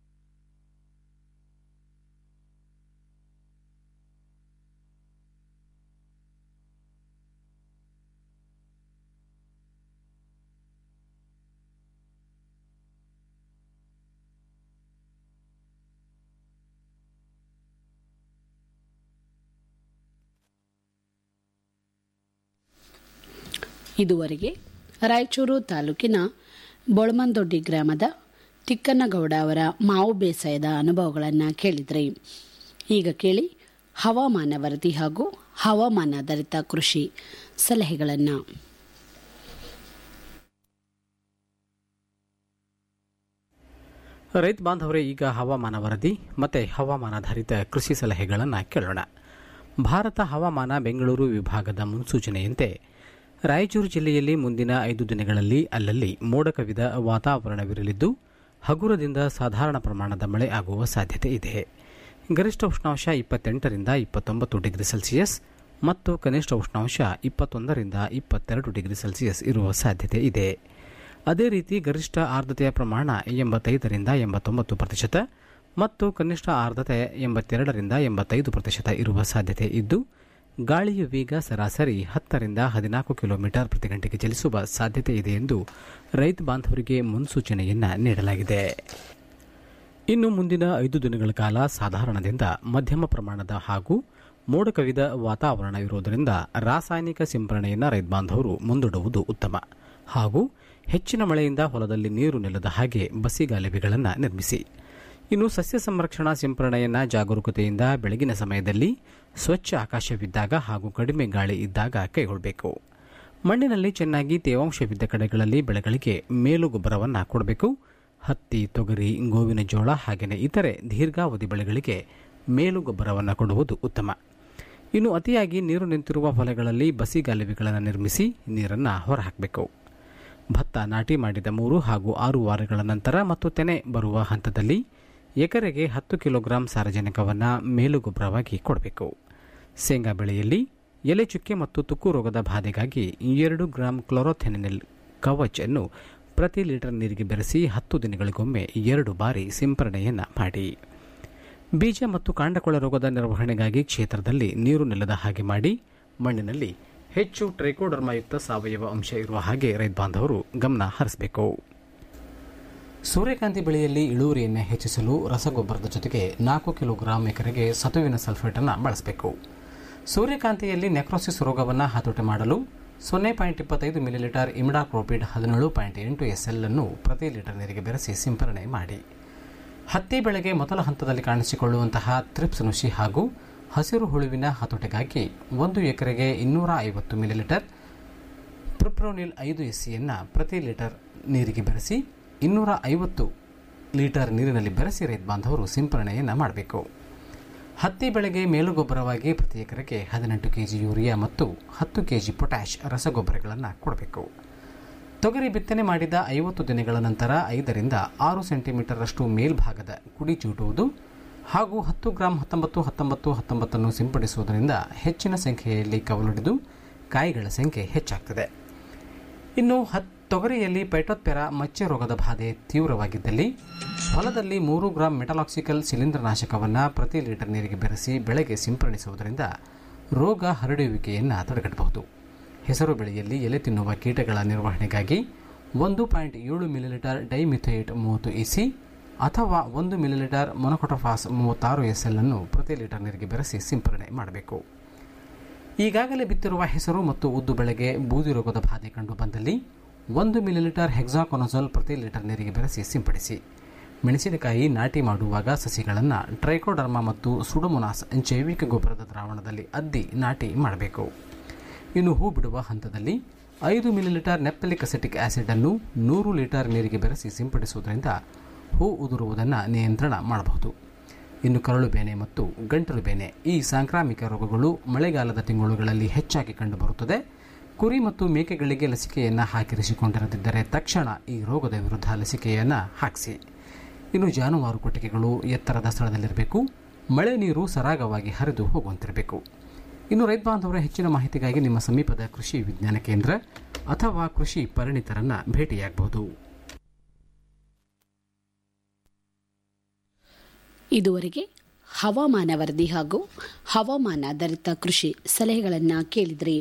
ಇದುವರೆಗೆ ರಾಯಚೂರು ತಾಲೂಕಿನ ಬೊಳಮಂದೊಡ್ಡಿ ಗ್ರಾಮದ ತಿಕ್ಕನಗೌಡ ಅವರ ಮಾವು ಬೇಸಾಯದ ಅನುಭವಗಳನ್ನು ಕೇಳಿದ್ರಿ ಈಗ ಕೇಳಿ ಹವಾಮಾನ ವರದಿ ಹಾಗೂ ಹವಾಮಾನಾಧಾರಿತ ಕೃಷಿ ಸಲಹೆಗಳನ್ನು ರೈತ ಬಾಂಧವರೇ ಈಗ ಹವಾಮಾನ ವರದಿ ಮತ್ತು ಹವಾಮಾನಾಧಾರಿತ ಕೃಷಿ ಸಲಹೆಗಳನ್ನು ಕೇಳೋಣ ಭಾರತ ಹವಾಮಾನ ಬೆಂಗಳೂರು ವಿಭಾಗದ ಮುನ್ಸೂಚನೆಯಂತೆ ರಾಯಚೂರು ಜಿಲ್ಲೆಯಲ್ಲಿ ಮುಂದಿನ ಐದು ದಿನಗಳಲ್ಲಿ ಅಲ್ಲಲ್ಲಿ ಮೋಡ ಕವಿದ ವಾತಾವರಣವಿರಲಿದ್ದು ಹಗುರದಿಂದ ಸಾಧಾರಣ ಪ್ರಮಾಣದ ಮಳೆ ಆಗುವ ಸಾಧ್ಯತೆ ಇದೆ ಗರಿಷ್ಠ ಉಷ್ಣಾಂಶ ಇಪ್ಪತ್ತೆಂಟರಿಂದ ಇಪ್ಪತ್ತೊಂಬತ್ತು ಡಿಗ್ರಿ ಸೆಲ್ಸಿಯಸ್ ಮತ್ತು ಕನಿಷ್ಠ ಉಷ್ಣಾಂಶ ಇಪ್ಪತ್ತೊಂದರಿಂದ ಇಪ್ಪತ್ತೆರಡು ಡಿಗ್ರಿ ಸೆಲ್ಸಿಯಸ್ ಇರುವ ಸಾಧ್ಯತೆ ಇದೆ ಅದೇ ರೀತಿ ಗರಿಷ್ಠ ಆರ್ದ್ರತೆಯ ಪ್ರಮಾಣ ಎಂಬತ್ತೈದರಿಂದ ಎಂಬತ್ತೊಂಬತ್ತು ಪ್ರತಿಶತ ಮತ್ತು ಕನಿಷ್ಠ ಆರ್ದ್ರತೆ ಎಂಬತ್ತೆರಡರಿಂದ ಎಂಬತ್ತೈದು ಪ್ರತಿಶತ ಇರುವ ಸಾಧ್ಯತೆ ಇದ್ದು ಗಾಳಿಯ ವೇಗ ಸರಾಸರಿ ಹತ್ತರಿಂದ ಹದಿನಾಲ್ಕು ಕಿಲೋಮೀಟರ್ ಪ್ರತಿ ಗಂಟೆಗೆ ಚಲಿಸುವ ಸಾಧ್ಯತೆ ಇದೆ ಎಂದು ರೈತ ಬಾಂಧವರಿಗೆ ಮುನ್ಸೂಚನೆಯನ್ನ ನೀಡಲಾಗಿದೆ ಇನ್ನು ಮುಂದಿನ ಐದು ದಿನಗಳ ಕಾಲ ಸಾಧಾರಣದಿಂದ ಮಧ್ಯಮ ಪ್ರಮಾಣದ ಹಾಗೂ ಮೋಡ ಕವಿದ ವಾತಾವರಣ ಇರುವುದರಿಂದ ರಾಸಾಯನಿಕ ಸಿಂಪರಣೆಯನ್ನು ರೈತ ಬಾಂಧವರು ಮುಂದೂಡುವುದು ಉತ್ತಮ ಹಾಗೂ ಹೆಚ್ಚಿನ ಮಳೆಯಿಂದ ಹೊಲದಲ್ಲಿ ನೀರು ನಿಲ್ಲದ ಹಾಗೆ ಬಸಿಗಾಲುವೆಗಳನ್ನು ನಿರ್ಮಿಸಿ ಇನ್ನು ಸಸ್ಯ ಸಂರಕ್ಷಣಾ ಸಿಂಪರಣೆಯನ್ನು ಜಾಗರೂಕತೆಯಿಂದ ಬೆಳಗಿನ ಸಮಯದಲ್ಲಿ ಸ್ವಚ್ಛ ಆಕಾಶವಿದ್ದಾಗ ಹಾಗೂ ಕಡಿಮೆ ಗಾಳಿ ಇದ್ದಾಗ ಕೈಗೊಳ್ಳಬೇಕು ಮಣ್ಣಿನಲ್ಲಿ ಚೆನ್ನಾಗಿ ತೇವಾಂಶವಿದ್ದ ಕಡೆಗಳಲ್ಲಿ ಬೆಳೆಗಳಿಗೆ ಮೇಲು ಗೊಬ್ಬರವನ್ನು ಕೊಡಬೇಕು ಹತ್ತಿ ತೊಗರಿ ಗೋವಿನ ಜೋಳ ಹಾಗೆಯೇ ಇತರೆ ದೀರ್ಘಾವಧಿ ಬೆಳೆಗಳಿಗೆ ಮೇಲು ಗೊಬ್ಬರವನ್ನು ಕೊಡುವುದು ಉತ್ತಮ ಇನ್ನು ಅತಿಯಾಗಿ ನೀರು ನಿಂತಿರುವ ಹೊಲಗಳಲ್ಲಿ ಬಸಿಗಾಲುವೆಗಳನ್ನು ನಿರ್ಮಿಸಿ ನೀರನ್ನು ಹೊರಹಾಕಬೇಕು ಭತ್ತ ನಾಟಿ ಮಾಡಿದ ಮೂರು ಹಾಗೂ ಆರು ವಾರಗಳ ನಂತರ ಮತ್ತು ತೆನೆ ಬರುವ ಹಂತದಲ್ಲಿ ಎಕರೆಗೆ ಹತ್ತು ಕಿಲೋಗ್ರಾಂ ಸಾರಜನಕವನ್ನು ಮೇಲುಗೊಬ್ಬರವಾಗಿ ಕೊಡಬೇಕು ಶೇಂಗಾ ಬೆಳೆಯಲ್ಲಿ ಎಲೆ ಚುಕ್ಕೆ ಮತ್ತು ತುಕ್ಕು ರೋಗದ ಬಾಧೆಗಾಗಿ ಎರಡು ಗ್ರಾಂ ಕ್ಲೋರೋಥೆನಿನಿಲ್ ಕವಚ್ ಅನ್ನು ಪ್ರತಿ ಲೀಟರ್ ನೀರಿಗೆ ಬೆರೆಸಿ ಹತ್ತು ದಿನಗಳಿಗೊಮ್ಮೆ ಎರಡು ಬಾರಿ ಸಿಂಪರಣೆಯನ್ನು ಮಾಡಿ ಬೀಜ ಮತ್ತು ಕಾಂಡಕೊಳ ರೋಗದ ನಿರ್ವಹಣೆಗಾಗಿ ಕ್ಷೇತ್ರದಲ್ಲಿ ನೀರು ನಿಲ್ಲದ ಹಾಗೆ ಮಾಡಿ ಮಣ್ಣಿನಲ್ಲಿ ಹೆಚ್ಚು ಟ್ರೈಕೋಡರ್ಮಾಯುಕ್ತ ಸಾವಯವ ಅಂಶ ಇರುವ ಹಾಗೆ ರೈತ ಬಾಂಧವರು ಗಮನ ಹರಿಸಬೇಕು ಸೂರ್ಯಕಾಂತಿ ಬೆಳೆಯಲ್ಲಿ ಇಳುವರಿಯನ್ನು ಹೆಚ್ಚಿಸಲು ರಸಗೊಬ್ಬರದ ಜೊತೆಗೆ ನಾಲ್ಕು ಕಿಲೋಗ್ರಾಂ ಎಕರೆಗೆ ಸತುವಿನ ಸಲ್ಫೇಟನ್ನು ಬಳಸಬೇಕು ಸೂರ್ಯಕಾಂತಿಯಲ್ಲಿ ನೆಕ್ರೋಸಿಸ್ ರೋಗವನ್ನು ಹತೋಟಿ ಮಾಡಲು ಸೊನ್ನೆ ಪಾಯಿಂಟ್ ಇಪ್ಪತ್ತೈದು ಮಿಲಿಲೀಟರ್ ಇಮಿಡಾಕ್ರೋಪಿಡ್ ಹದಿನೇಳು ಪಾಯಿಂಟ್ ಎಂಟು ಎಸ್ಎಲ್ ಅನ್ನು ಪ್ರತಿ ಲೀಟರ್ ನೀರಿಗೆ ಬೆರೆಸಿ ಸಿಂಪರಣೆ ಮಾಡಿ ಹತ್ತಿ ಬೆಳೆಗೆ ಮೊದಲ ಹಂತದಲ್ಲಿ ಕಾಣಿಸಿಕೊಳ್ಳುವಂತಹ ತ್ರಿಪ್ಸ್ ನುಷಿ ಹಾಗೂ ಹಸಿರು ಹುಳುವಿನ ಹತೋಟಿಗಾಗಿ ಒಂದು ಎಕರೆಗೆ ಇನ್ನೂರ ಐವತ್ತು ಮಿಲಿಲೀಟರ್ ಪ್ರಿಪ್ರೋನಿಲ್ ಐದು ಎಸ್ಸಿಯನ್ನು ಪ್ರತಿ ಲೀಟರ್ ನೀರಿಗೆ ಬೆರೆಸಿ ಇನ್ನೂರ ಐವತ್ತು ಲೀಟರ್ ನೀರಿನಲ್ಲಿ ಬೆರೆಸಿ ರೈತ ಬಾಂಧವರು ಸಿಂಪರಣೆಯನ್ನು ಮಾಡಬೇಕು ಹತ್ತಿ ಬೆಳೆಗೆ ಮೇಲುಗೊಬ್ಬರವಾಗಿ ಪ್ರತಿ ಎಕರೆಗೆ ಹದಿನೆಂಟು ಕೆಜಿ ಯೂರಿಯಾ ಮತ್ತು ಹತ್ತು ಕೆಜಿ ಪೊಟ್ಯಾಷ್ ರಸಗೊಬ್ಬರಗಳನ್ನು ಕೊಡಬೇಕು ತೊಗರಿ ಬಿತ್ತನೆ ಮಾಡಿದ ಐವತ್ತು ದಿನಗಳ ನಂತರ ಐದರಿಂದ ಆರು ಸೆಂಟಿಮೀಟರಷ್ಟು ಮೇಲ್ಭಾಗದ ಕುಡಿ ಚೂಟುವುದು ಹಾಗೂ ಹತ್ತು ಗ್ರಾಂ ಹತ್ತೊಂಬತ್ತು ಹತ್ತೊಂಬತ್ತು ಹತ್ತೊಂಬತ್ತನ್ನು ಸಿಂಪಡಿಸುವುದರಿಂದ ಹೆಚ್ಚಿನ ಸಂಖ್ಯೆಯಲ್ಲಿ ಕವಲೊಡೆದು ಕಾಯಿಗಳ ಸಂಖ್ಯೆ ಹೆಚ್ಚಾಗ್ತದೆ ಇನ್ನು ಹತ್ ತೊಗರಿಯಲ್ಲಿ ಪೈಟೋತ್ಪೆರ ಮಚ್ಚೆ ರೋಗದ ಬಾಧೆ ತೀವ್ರವಾಗಿದ್ದಲ್ಲಿ ಹೊಲದಲ್ಲಿ ಮೂರು ಗ್ರಾಂ ಮೆಟಲಾಕ್ಸಿಕಲ್ ಶಿಲೀಂಧ್ರನಾಶಕವನ್ನು ಪ್ರತಿ ಲೀಟರ್ ನೀರಿಗೆ ಬೆರೆಸಿ ಬೆಳೆಗೆ ಸಿಂಪಡಿಸುವುದರಿಂದ ರೋಗ ಹರಡುವಿಕೆಯನ್ನು ತಡೆಗಟ್ಟಬಹುದು ಹೆಸರು ಬೆಳೆಯಲ್ಲಿ ಎಲೆ ತಿನ್ನುವ ಕೀಟಗಳ ನಿರ್ವಹಣೆಗಾಗಿ ಒಂದು ಪಾಯಿಂಟ್ ಏಳು ಮಿಲಿಲೀಟರ್ ಡೈಮಿಥೈಟ್ ಮೂವತ್ತು ಇಸಿ ಅಥವಾ ಒಂದು ಮಿಲಿಲೀಟರ್ ಮೊನೊಕೊಟೊಫಾಸ್ ಮೂವತ್ತಾರು ಎಸ್ಎಲ್ ಅನ್ನು ಪ್ರತಿ ಲೀಟರ್ ನೀರಿಗೆ ಬೆರೆಸಿ ಸಿಂಪರಣೆ ಮಾಡಬೇಕು ಈಗಾಗಲೇ ಬಿತ್ತಿರುವ ಹೆಸರು ಮತ್ತು ಉದ್ದು ಬೆಳೆಗೆ ಬೂದಿ ರೋಗದ ಬಾಧೆ ಕಂಡು ಬಂದಲ್ಲಿ ಒಂದು ಮಿಲಿಲೀಟರ್ ಹೆಕ್ಸಾಕೊನಜೋಲ್ ಪ್ರತಿ ಲೀಟರ್ ನೀರಿಗೆ ಬೆರೆಸಿ ಸಿಂಪಡಿಸಿ ಮೆಣಸಿನಕಾಯಿ ನಾಟಿ ಮಾಡುವಾಗ ಸಸಿಗಳನ್ನು ಟ್ರೈಕೋಡರ್ಮಾ ಮತ್ತು ಸುಡಮೊನಾಸ್ ಜೈವಿಕ ಗೊಬ್ಬರದ ದ್ರಾವಣದಲ್ಲಿ ಅದ್ದಿ ನಾಟಿ ಮಾಡಬೇಕು ಇನ್ನು ಹೂ ಬಿಡುವ ಹಂತದಲ್ಲಿ ಐದು ಮಿಲಿಲೀಟರ್ ನೆಪ್ತಲಿಕ್ ಅಸೆಟಿಕ್ ಆಸಿಡ್ ಅನ್ನು ನೂರು ಲೀಟರ್ ನೀರಿಗೆ ಬೆರೆಸಿ ಸಿಂಪಡಿಸುವುದರಿಂದ ಹೂ ಉದುರುವುದನ್ನು ನಿಯಂತ್ರಣ ಮಾಡಬಹುದು ಇನ್ನು ಕರಳು ಬೇನೆ ಮತ್ತು ಗಂಟಲು ಬೇನೆ ಈ ಸಾಂಕ್ರಾಮಿಕ ರೋಗಗಳು ಮಳೆಗಾಲದ ತಿಂಗಳುಗಳಲ್ಲಿ ಹೆಚ್ಚಾಗಿ ಕಂಡುಬರುತ್ತದೆ ಕುರಿ ಮತ್ತು ಮೇಕೆಗಳಿಗೆ ಲಸಿಕೆಯನ್ನು ಹಾಕಿರಿಸಿಕೊಂಡಿರದಿದ್ದರೆ ತಕ್ಷಣ ಈ ರೋಗದ ವಿರುದ್ಧ ಲಸಿಕೆಯನ್ನು ಹಾಕಿಸಿ ಇನ್ನು ಜಾನುವಾರು ಕೊಟ್ಟಿಗೆಗಳು ಎತ್ತರದ ಸ್ಥಳದಲ್ಲಿರಬೇಕು ಮಳೆ ನೀರು ಸರಾಗವಾಗಿ ಹರಿದು ಹೋಗುವಂತಿರಬೇಕು ಇನ್ನು ರೈತ ಬಾಂಧವರ ಹೆಚ್ಚಿನ ಮಾಹಿತಿಗಾಗಿ ನಿಮ್ಮ ಸಮೀಪದ ಕೃಷಿ ವಿಜ್ಞಾನ ಕೇಂದ್ರ ಅಥವಾ ಕೃಷಿ ಪರಿಣಿತರನ್ನ ಭೇಟಿಯಾಗಬಹುದು ಇದುವರೆಗೆ ಹವಾಮಾನ ವರದಿ ಹಾಗೂ ಹವಾಮಾನಾಧಾರಿತ ಕೃಷಿ ಸಲಹೆಗಳನ್ನು ಕೇಳಿದ್ರಿ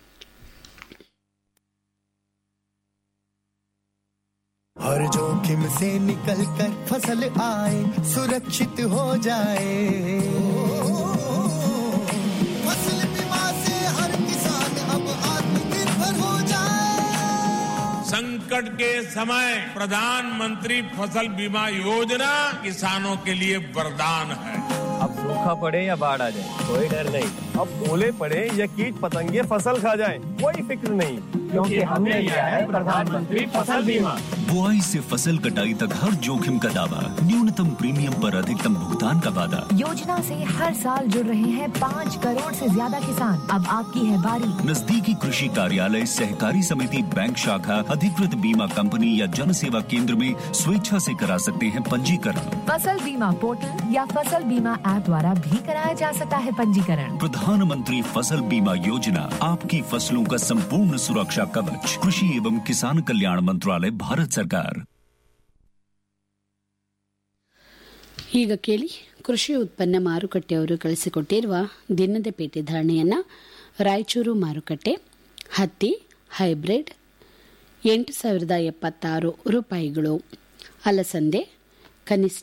हर जोखिम से निकल कर फसल आए सुरक्षित हो जाए फसल बीमा से हर किसान अब आत्मनिर्भर हो जाए संकट के समय प्रधानमंत्री फसल बीमा योजना किसानों के लिए वरदान है अब सूखा पड़े या बाढ़ आ जाए कोई डर नहीं अब ओले पड़े या कीट पतंगे फसल खा जाए कोई फिक्र नहीं क्योंकि हमने लिया है प्रधानमंत्री फसल बीमा बुआई से फसल कटाई तक हर जोखिम का दावा न्यूनतम प्रीमियम पर अधिकतम भुगतान का वादा योजना से हर साल जुड़ रहे हैं पाँच करोड़ से ज्यादा किसान अब आपकी है बारी नजदीकी कृषि कार्यालय सहकारी समिति बैंक शाखा अधिकृत बीमा कंपनी या जन सेवा केंद्र में स्वेच्छा से करा सकते हैं पंजीकरण फसल बीमा पोर्टल या फसल बीमा ऐप द्वारा भी कराया जा सकता है पंजीकरण प्रधानमंत्री फसल बीमा योजना आपकी फसलों का संपूर्ण सुरक्षा कवच कृषि एवं किसान कल्याण मंत्रालय भारत सरकार ಈಗ ಕೇಳಿ ಕೃಷಿ ಉತ್ಪನ್ನ ಮಾರುಕಟ್ಟೆಯವರು ಕಳಿಸಿಕೊಟ್ಟಿರುವ ದಿನದ ಪೇಟೆ ಧಾರಣೆಯನ್ನು ರಾಯಚೂರು ಮಾರುಕಟ್ಟೆ ಹತ್ತಿ ಹೈಬ್ರಿಡ್ ಎಂಟು ಸಾವಿರದ ಎಪ್ಪತ್ತಾರು ರೂಪಾಯಿಗಳು ಅಲಸಂದೆ ಕನಿಷ್ಠ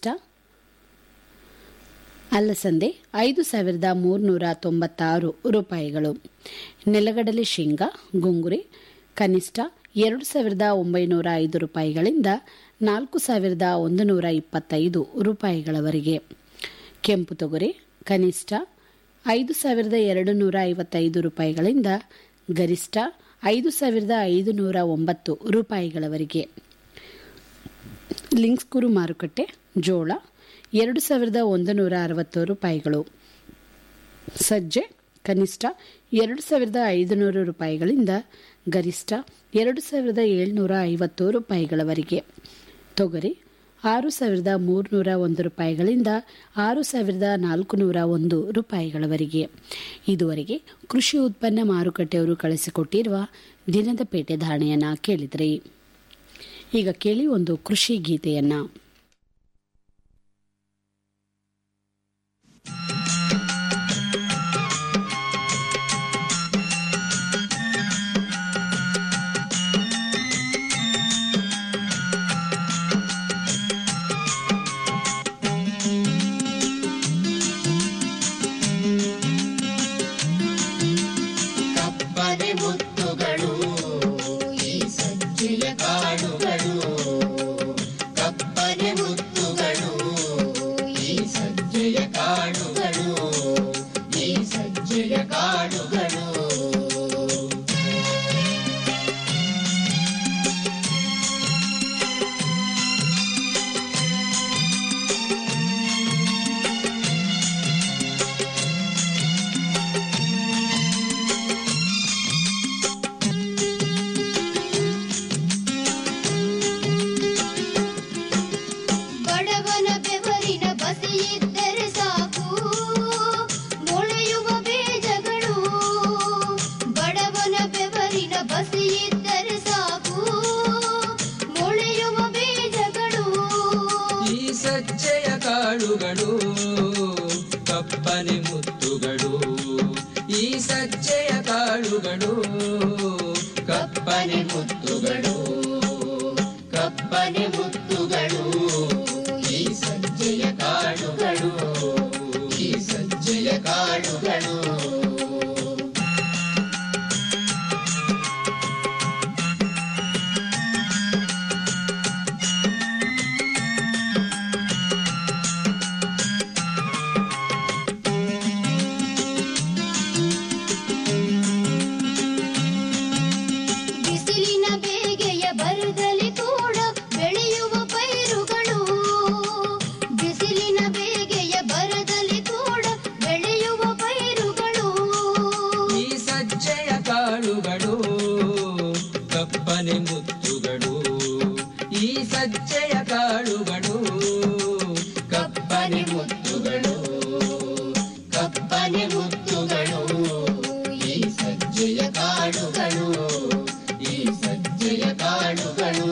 ಅಲಸಂದೆ ಐದು ಸಾವಿರದ ಮೂರುನೂರ ತೊಂಬತ್ತಾರು ರೂಪಾಯಿಗಳು ನೆಲಗಡಲೆ ಶೇಂಗಾ ಗುಂಗುರಿ ಕನಿಷ್ಠ ಎರಡು ಸಾವಿರದ ಒಂಬೈನೂರ ಐದು ರೂಪಾಯಿಗಳಿಂದ ನಾಲ್ಕು ಸಾವಿರದ ಒಂದು ನೂರ ಇಪ್ಪತ್ತೈದು ರೂಪಾಯಿಗಳವರೆಗೆ ಕೆಂಪು ತೊಗರಿ ಕನಿಷ್ಠ ಐದು ಸಾವಿರದ ಎರಡು ನೂರ ಐವತ್ತೈದು ರೂಪಾಯಿಗಳಿಂದ ಗರಿಷ್ಠ ಐದು ಸಾವಿರದ ಐದು ನೂರ ಒಂಬತ್ತು ರೂಪಾಯಿಗಳವರೆಗೆ ಲಿಂಕ್ಸ್ಕೂರು ಮಾರುಕಟ್ಟೆ ಜೋಳ ಎರಡು ಸಾವಿರದ ಒಂದು ನೂರ ಅರವತ್ತು ರೂಪಾಯಿಗಳು ಸಜ್ಜೆ ಕನಿಷ್ಠ ಎರಡು ಸಾವಿರದ ಐದುನೂರು ರೂಪಾಯಿಗಳಿಂದ ಗರಿಷ್ಠ ಎರಡು ಸಾವಿರದ ಏಳ್ನೂರ ಐವತ್ತು ರೂಪಾಯಿಗಳವರೆಗೆ ತೊಗರಿ ಆರು ಸಾವಿರದ ಮೂರುನೂರ ಒಂದು ರೂಪಾಯಿಗಳಿಂದ ಆರು ಸಾವಿರದ ನಾಲ್ಕುನೂರ ಒಂದು ರೂಪಾಯಿಗಳವರೆಗೆ ಇದುವರೆಗೆ ಕೃಷಿ ಉತ್ಪನ್ನ ಮಾರುಕಟ್ಟೆಯವರು ಕಳಿಸಿಕೊಟ್ಟಿರುವ ದಿನದ ಪೇಟೆ ಧಾರಣೆಯನ್ನ ಕೇಳಿದ್ರಿ ಈಗ ಕೇಳಿ ಒಂದು ಕೃಷಿ ಗೀತೆಯನ್ನ ಕಪ್ಪನೆ ಮುತ್ತುಗಳು ಈ ಸಜ್ಜೆಯ ಕಾಳುಗಳು ಕಪ್ಪನೆ ಮುತ್ತುಗಳು ಈ ಸಜ್ಜೆಯ ಕಾಳುಗಳು ಈ ಸಜ್ಜೆಯ ಕಾಳುಗಳು ಬಡವನ ಬೆವರಿನ ಬಸಿಯಿದ್ದರೆ ಸಾಕು ಮೊಳೆಯುವ ಬೀಜಗಳು ಬಡವನ ಬೆವರಿನ ಬಸಿಯಿದ್ದರೆ ಸಾಕು ಮೊಳೆಯುವ ಬೀಜಗಳು ಈ ಸಜ್ಜೆಯ ಕಾಳುಗಳು ಕಪ್ಪನೆ ಮುತ್ತುಗಳು ಈ ಸಜ್ಜೆಯ ಕಾಳುಗಳು ಕಪ್ಪನೆ ಮುತ್ತುಗಳು ಕಪ್ಪನೆ ಮುತ್ತುಗಳು ಈ ಸಜ್ಜೆಯ ಕಾಳುಗಳು ಈ ಸಜ್ಜೆಯ ಕಾಳುಗಳು ಬಿಸಿಲಿನ ಬೇಗೆಯ ಬರದಲ್ಲಿ ಕೂಡ ಬೆಳೆಯುವ ಪೈರುಗಳು ಬಿಸಿಲಿನ ಬೇಗೆಯ ಬರದಲ್ಲಿ ಕೂಡ ಬೆಳೆಯುವ ಪೈರುಗಳು ಈ ಸಜ್ಜೆಯ ಕಾಳುಗಳು ಕಪ್ಪನೆ ಮುತ್ತುಗಳು ಈ ಸಜ್ಜೆಯ ಕಾಳುಗಳು ಕಪ್ಪನೆ ಮುತ್ತುಗಳು ಕಪ್ಪನೆ ಮುತ್ತುಗಳು ಈ ಸಜ್ಜೆಯ ಕಾಳುಗಳು ಈ ಸಜ್ಜೆಯ ಕಾಳುಗಳು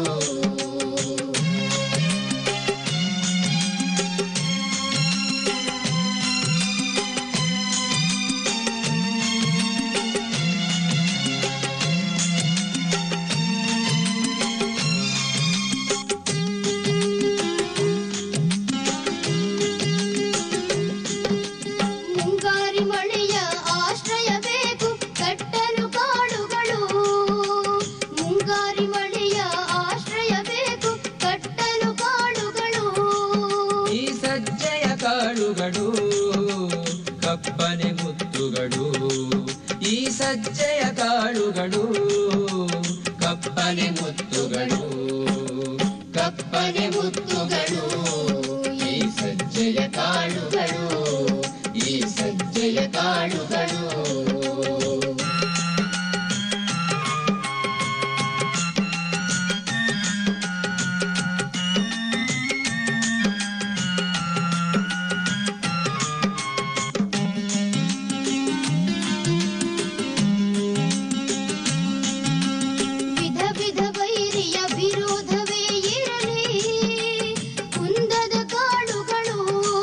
ಮುಂಗಾರಿ ಮಳೆಯ ಆಶ್ರಯ ಬೇಕು ಕಟ್ಟಲು ಕಾಡುಗಳು ಮುಂಗಾರಿ ಮಳೆಯ ಆಶ್ರಯ ಬೇಕು ಕಟ್ಟಲು ಕಾಡುಗಳು ಈ ಸಜ್ಜೆಯ ಕಾಳುಗಳು ಕಪ್ಪನೆ ಮುತ್ತುಗಳು ಈ ಸಜ್ಜೆಯ ಕಾಳುಗಳು ಕಪ್ಪನೆ ಮುತ್ತುಗಳು ಕಪ್ಪನೆ ಮುತ್ತುಗಳು ಈ ಸಜ್ಜೆಯ ಕಾಳುಗಳು ಈ ಸಜ್ಜೆಯ ಕಾಳುಗಳು ವಿಧ ವಿಧ ವೈರಿಯ ವಿರೋಧವೇ ಇರಲಿ ಕುಂದದ ಕಾಳುಗಳು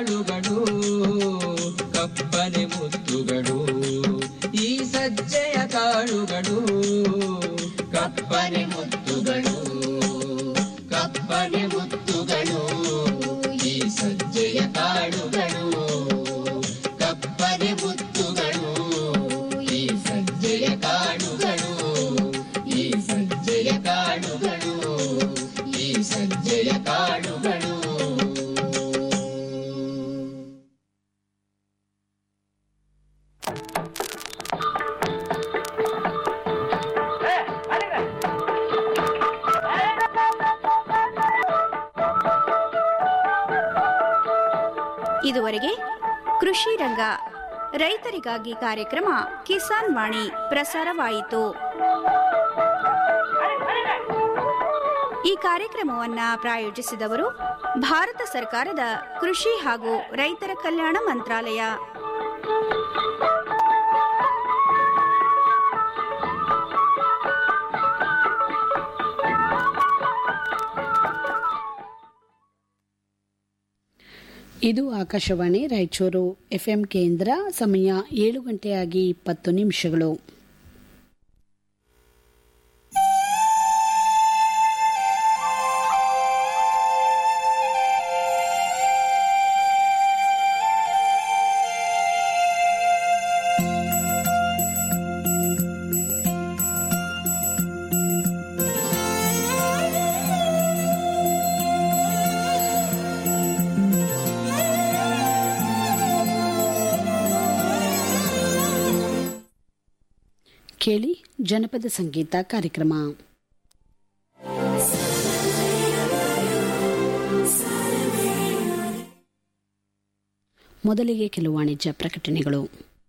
ಕಾಳುಗಳು ಕಪ್ಪನೆ ಮುತ್ತುಗಳು ಈ ಸಜ್ಜೆಯ ಕಾಳುಗಳು ಕಪ್ಪನೆ ಮುತ್ತುಗಳು ಕಪ್ಪನೆ ಮುತ್ತುಗಳು ಈ ಸಜ್ಜೆಯ ಕಾಳುಗಳು ಕಪ್ಪನೆ ಮುತ್ತುಗಳು ಈ ಸಜ್ಜೆಯ ಕಾಳುಗಳು ಈ ಸಜ್ಜೆಯ ಕಾಳುಗಳು ಈ ಸಜ್ಜೆಯ ಕಾಳುಗಳು ಇದುವರೆಗೆ ಕೃಷಿ ರಂಗ ರೈತರಿಗಾಗಿ ಕಾರ್ಯಕ್ರಮ ಕಿಸಾನ್ ವಾಣಿ ಪ್ರಸಾರವಾಯಿತು ಈ ಕಾರ್ಯಕ್ರಮವನ್ನ ಪ್ರಾಯೋಜಿಸಿದವರು ಭಾರತ ಸರ್ಕಾರದ ಕೃಷಿ ಹಾಗೂ ರೈತರ ಕಲ್ಯಾಣ ಮಂತ್ರಾಲಯ ಇದು ಆಕಾಶವಾಣಿ ರಾಯಚೂರು ಎಫ್ಎಂ ಕೇಂದ್ರ ಸಮಯ ಏಳು ಗಂಟೆಯಾಗಿ ಇಪ್ಪತ್ತು ನಿಮಿಷಗಳು ಕೇಳಿ ಜನಪದ ಸಂಗೀತ ಕಾರ್ಯಕ್ರಮ ಮೊದಲಿಗೆ ಕೆಲವು ವಾಣಿಜ್ಯ ಪ್ರಕಟಣೆಗಳು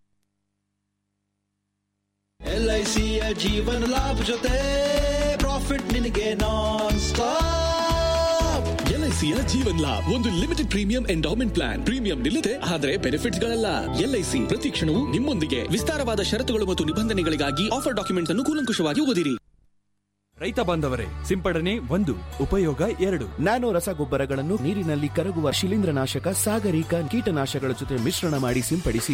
ಎಲ್ಐಸಿಯ ಜೀವನ ಲಾಭ ಜೊತೆ ಪ್ರಾಫಿಟ್ ನಿನಗೆ ನಾನ್ ಸ್ಟಾಪ್ ಎಲ್ಐಸಿಯ ಜೀವನ್ ಲಾಭ್ ಒಂದು limited premium endowment plan premium ನಿಲ್ಲದೆ ಆದರೆ ಬೆನಿಫಿಟ್ಸ್ ಗಳಲ್ಲ ಎಲ್ಐಸಿ ಪ್ರತಿ ಕ್ಷಣವೂ ನಿಮ್ಮೊಂದಿಗೆ ವಿಸ್ತಾರವಾದ ಷರತ್ತುಗಳು ಮತ್ತು ನಿಬಂಧನೆಗಳಿಗಾಗಿ ಆಫರ್ ಡಾಕ್ಯುಮೆಂಟ್ಸ್ ಅನ್ನು ಕೂಲಂಕುಷವಾಗಿ ಓದಿರಿ ರೈತ ಬಾಂಧವರೇ ಸಿಂಪಡಣೆ ಒಂದು ಉಪಯೋಗ ಎರಡು ನ್ಯಾನೋ ರಸಗೊಬ್ಬರಗಳನ್ನು ನೀರಿನಲ್ಲಿ ಕರಗುವ ಶಿಲೀಂಧ್ರನಾಶಕ ಸಾಗರಿಕ ಕೀಟನಾಶಕಗಳ ಜೊತೆ ಮಿಶ್ರಣ ಮಾಡಿ ಸಿಂಪಡಿಸಿ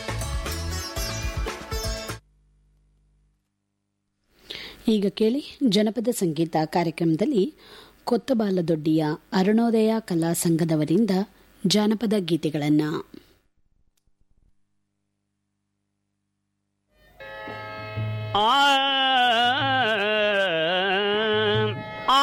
ಈಗ ಕೇಳಿ ಜನಪದ ಸಂಗೀತ ಕಾರ್ಯಕ್ರಮದಲ್ಲಿ ಕೊತ್ತಬಾಲದೊಡ್ಡಿಯ ಅರುಣೋದಯ ಕಲಾ ಸಂಘದವರಿಂದ ಜಾನಪದ ಗೀತೆಗಳನ್ನು ಆ ಆ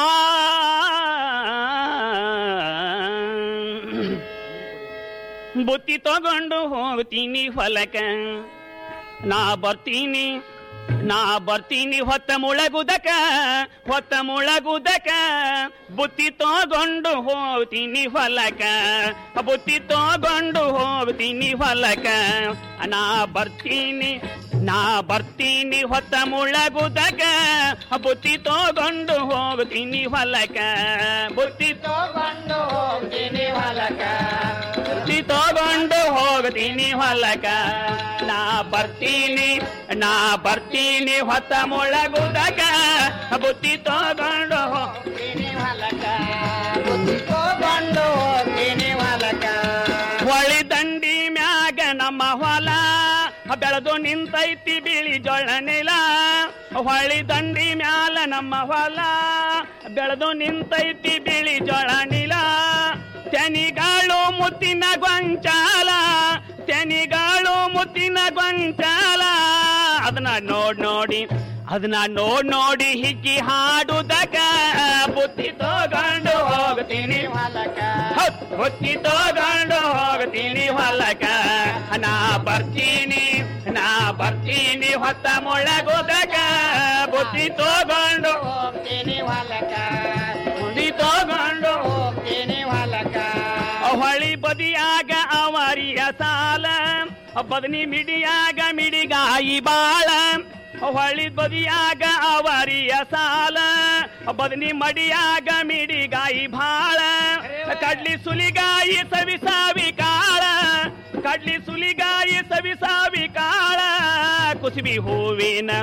ಬುತ್ತಿ ತಗೊಂಡು ಹೋಗ್ತೀನಿ ಹೊಲಕ ನಾ ಬರ್ತೀನಿ ನಾ ಬರ್ತೀನಿ ಹೊತ್ತ ಮುಳಗುದಕ ಹೊತ್ತ ಮುಳಗುದಕ ಬುತ್ತಿ ತಗೊಂಡು ಹೋಗ್ತೀನಿ ಹೊಲಕ ಬುತ್ತಿ ತಗೊಂಡು ಹೋಗ್ತೀನಿ ಹೊಲಕ ನಾ ಬರ್ತೀನಿ ನಾ ಬರ್ತೀನಿ ಹೊತ್ತ ಮುಳಗುದಕ ಬುತ್ತಿ ತಗೊಂಡು ಹೋಗ್ತೀನಿ ಹೊಲಕ ಬುತ್ತಿ ತಗೊಂಡು ಹೋಗ್ತೀನಿ ಹೊಲಕ ಬುತ್ತಿ ತಗೊಂಡು ಹೋಗ್ತೀನಿ ಹೊಲಕ ನಾ ಬರ್ತೀನಿ ನಾ ಬರ್ತೀನಿ ಹೊತ್ತ ಮುಳಗುದಕ ಬುತ್ತಿ ತಗೊಂಡು ಹೋಗ್ತೀನಿ ಹೊಲಕ ಬುತ್ತಿ ತಗೊಂಡು ಹೋಗ್ತೀನಿ ಹೊಲಕ ಹೊಳಿ ದಂಡಿ ಮ್ಯಾಗ ನಮ್ಮ ಹೊಲ ಬೆಳೆದು ನಿಂತೈತಿ ಬಿಳಿ ಜೊಳ ನೆಲ ಹೊಳಿ ದಂಡಿ ಮ್ಯಾಲ ನಮ್ಮ ಹೊಲ ಬೆಳೆದು ನಿಂತೈತಿ ಬಿಳಿ ಜೊಳ ನಿಲ ತೆನಿಗಾಳು ಮುತ್ತಿನ ಗೊಂಚಾಲ ತೆನಿಗಾಳು ಮುತ್ತಿನ ಗೊಂಚಾಲ ಅದನ್ನ ನೋಡ್ ನೋಡಿ ಅದನ್ನ ನೋಡ್ ನೋಡಿ ಹಿಕ್ಕಿ ಹಾಡುದಕ ಬುತ್ತಿ ತಗೊಂಡು ಹೋಗ್ತೀನಿ ಹೊಲಕ ಹೌದ್, ಬುತ್ತಿ ತಗೊಂಡು ಹೋಗ್ತೀನಿ ಹೊಲಕ ನಾ ಬರ್ತೀನಿ ನಾ ಬರ್ತೀನಿ ಹೊತ್ತ ಮೊಳಗುದಕ ಬುತ್ತಿ ತಗೊಂಡು ಹೋಗ್ತೀನಿ ಹೊಲಕ ಬುತ್ತಿ ತಗೊಂಡು ಹೋಗ್ತೀನಿ ಹೊಲಕ ಹೊಳಿ ಬದಿಯಾಗ ಅವರಿಯ ಸಾಲ ಬದನಿ ಮಿಡಿಯಾಗ ಮಿಡಿಗಾಯಿ ಬಾಳ ಹೊಳಿ ಬದಿಯಾಗ ಅವರಿಯ ಸಾಲ ಬದನಿ ಮಡಿಯಾಗ ಮಿಡಿಗಾಯಿ ಭಾಳ ಕಡ್ಲಿ ಸುಲಿಗಾಯಿ ಸವಿಸಾವಿ ಕಾಳ ಕಡ್ಲಿ ಸುಲಿಗಾಯಿ ಸವಿಸಾವಿ ಕಾಳ ಕುಸುಬಿ ಹೂವಿನ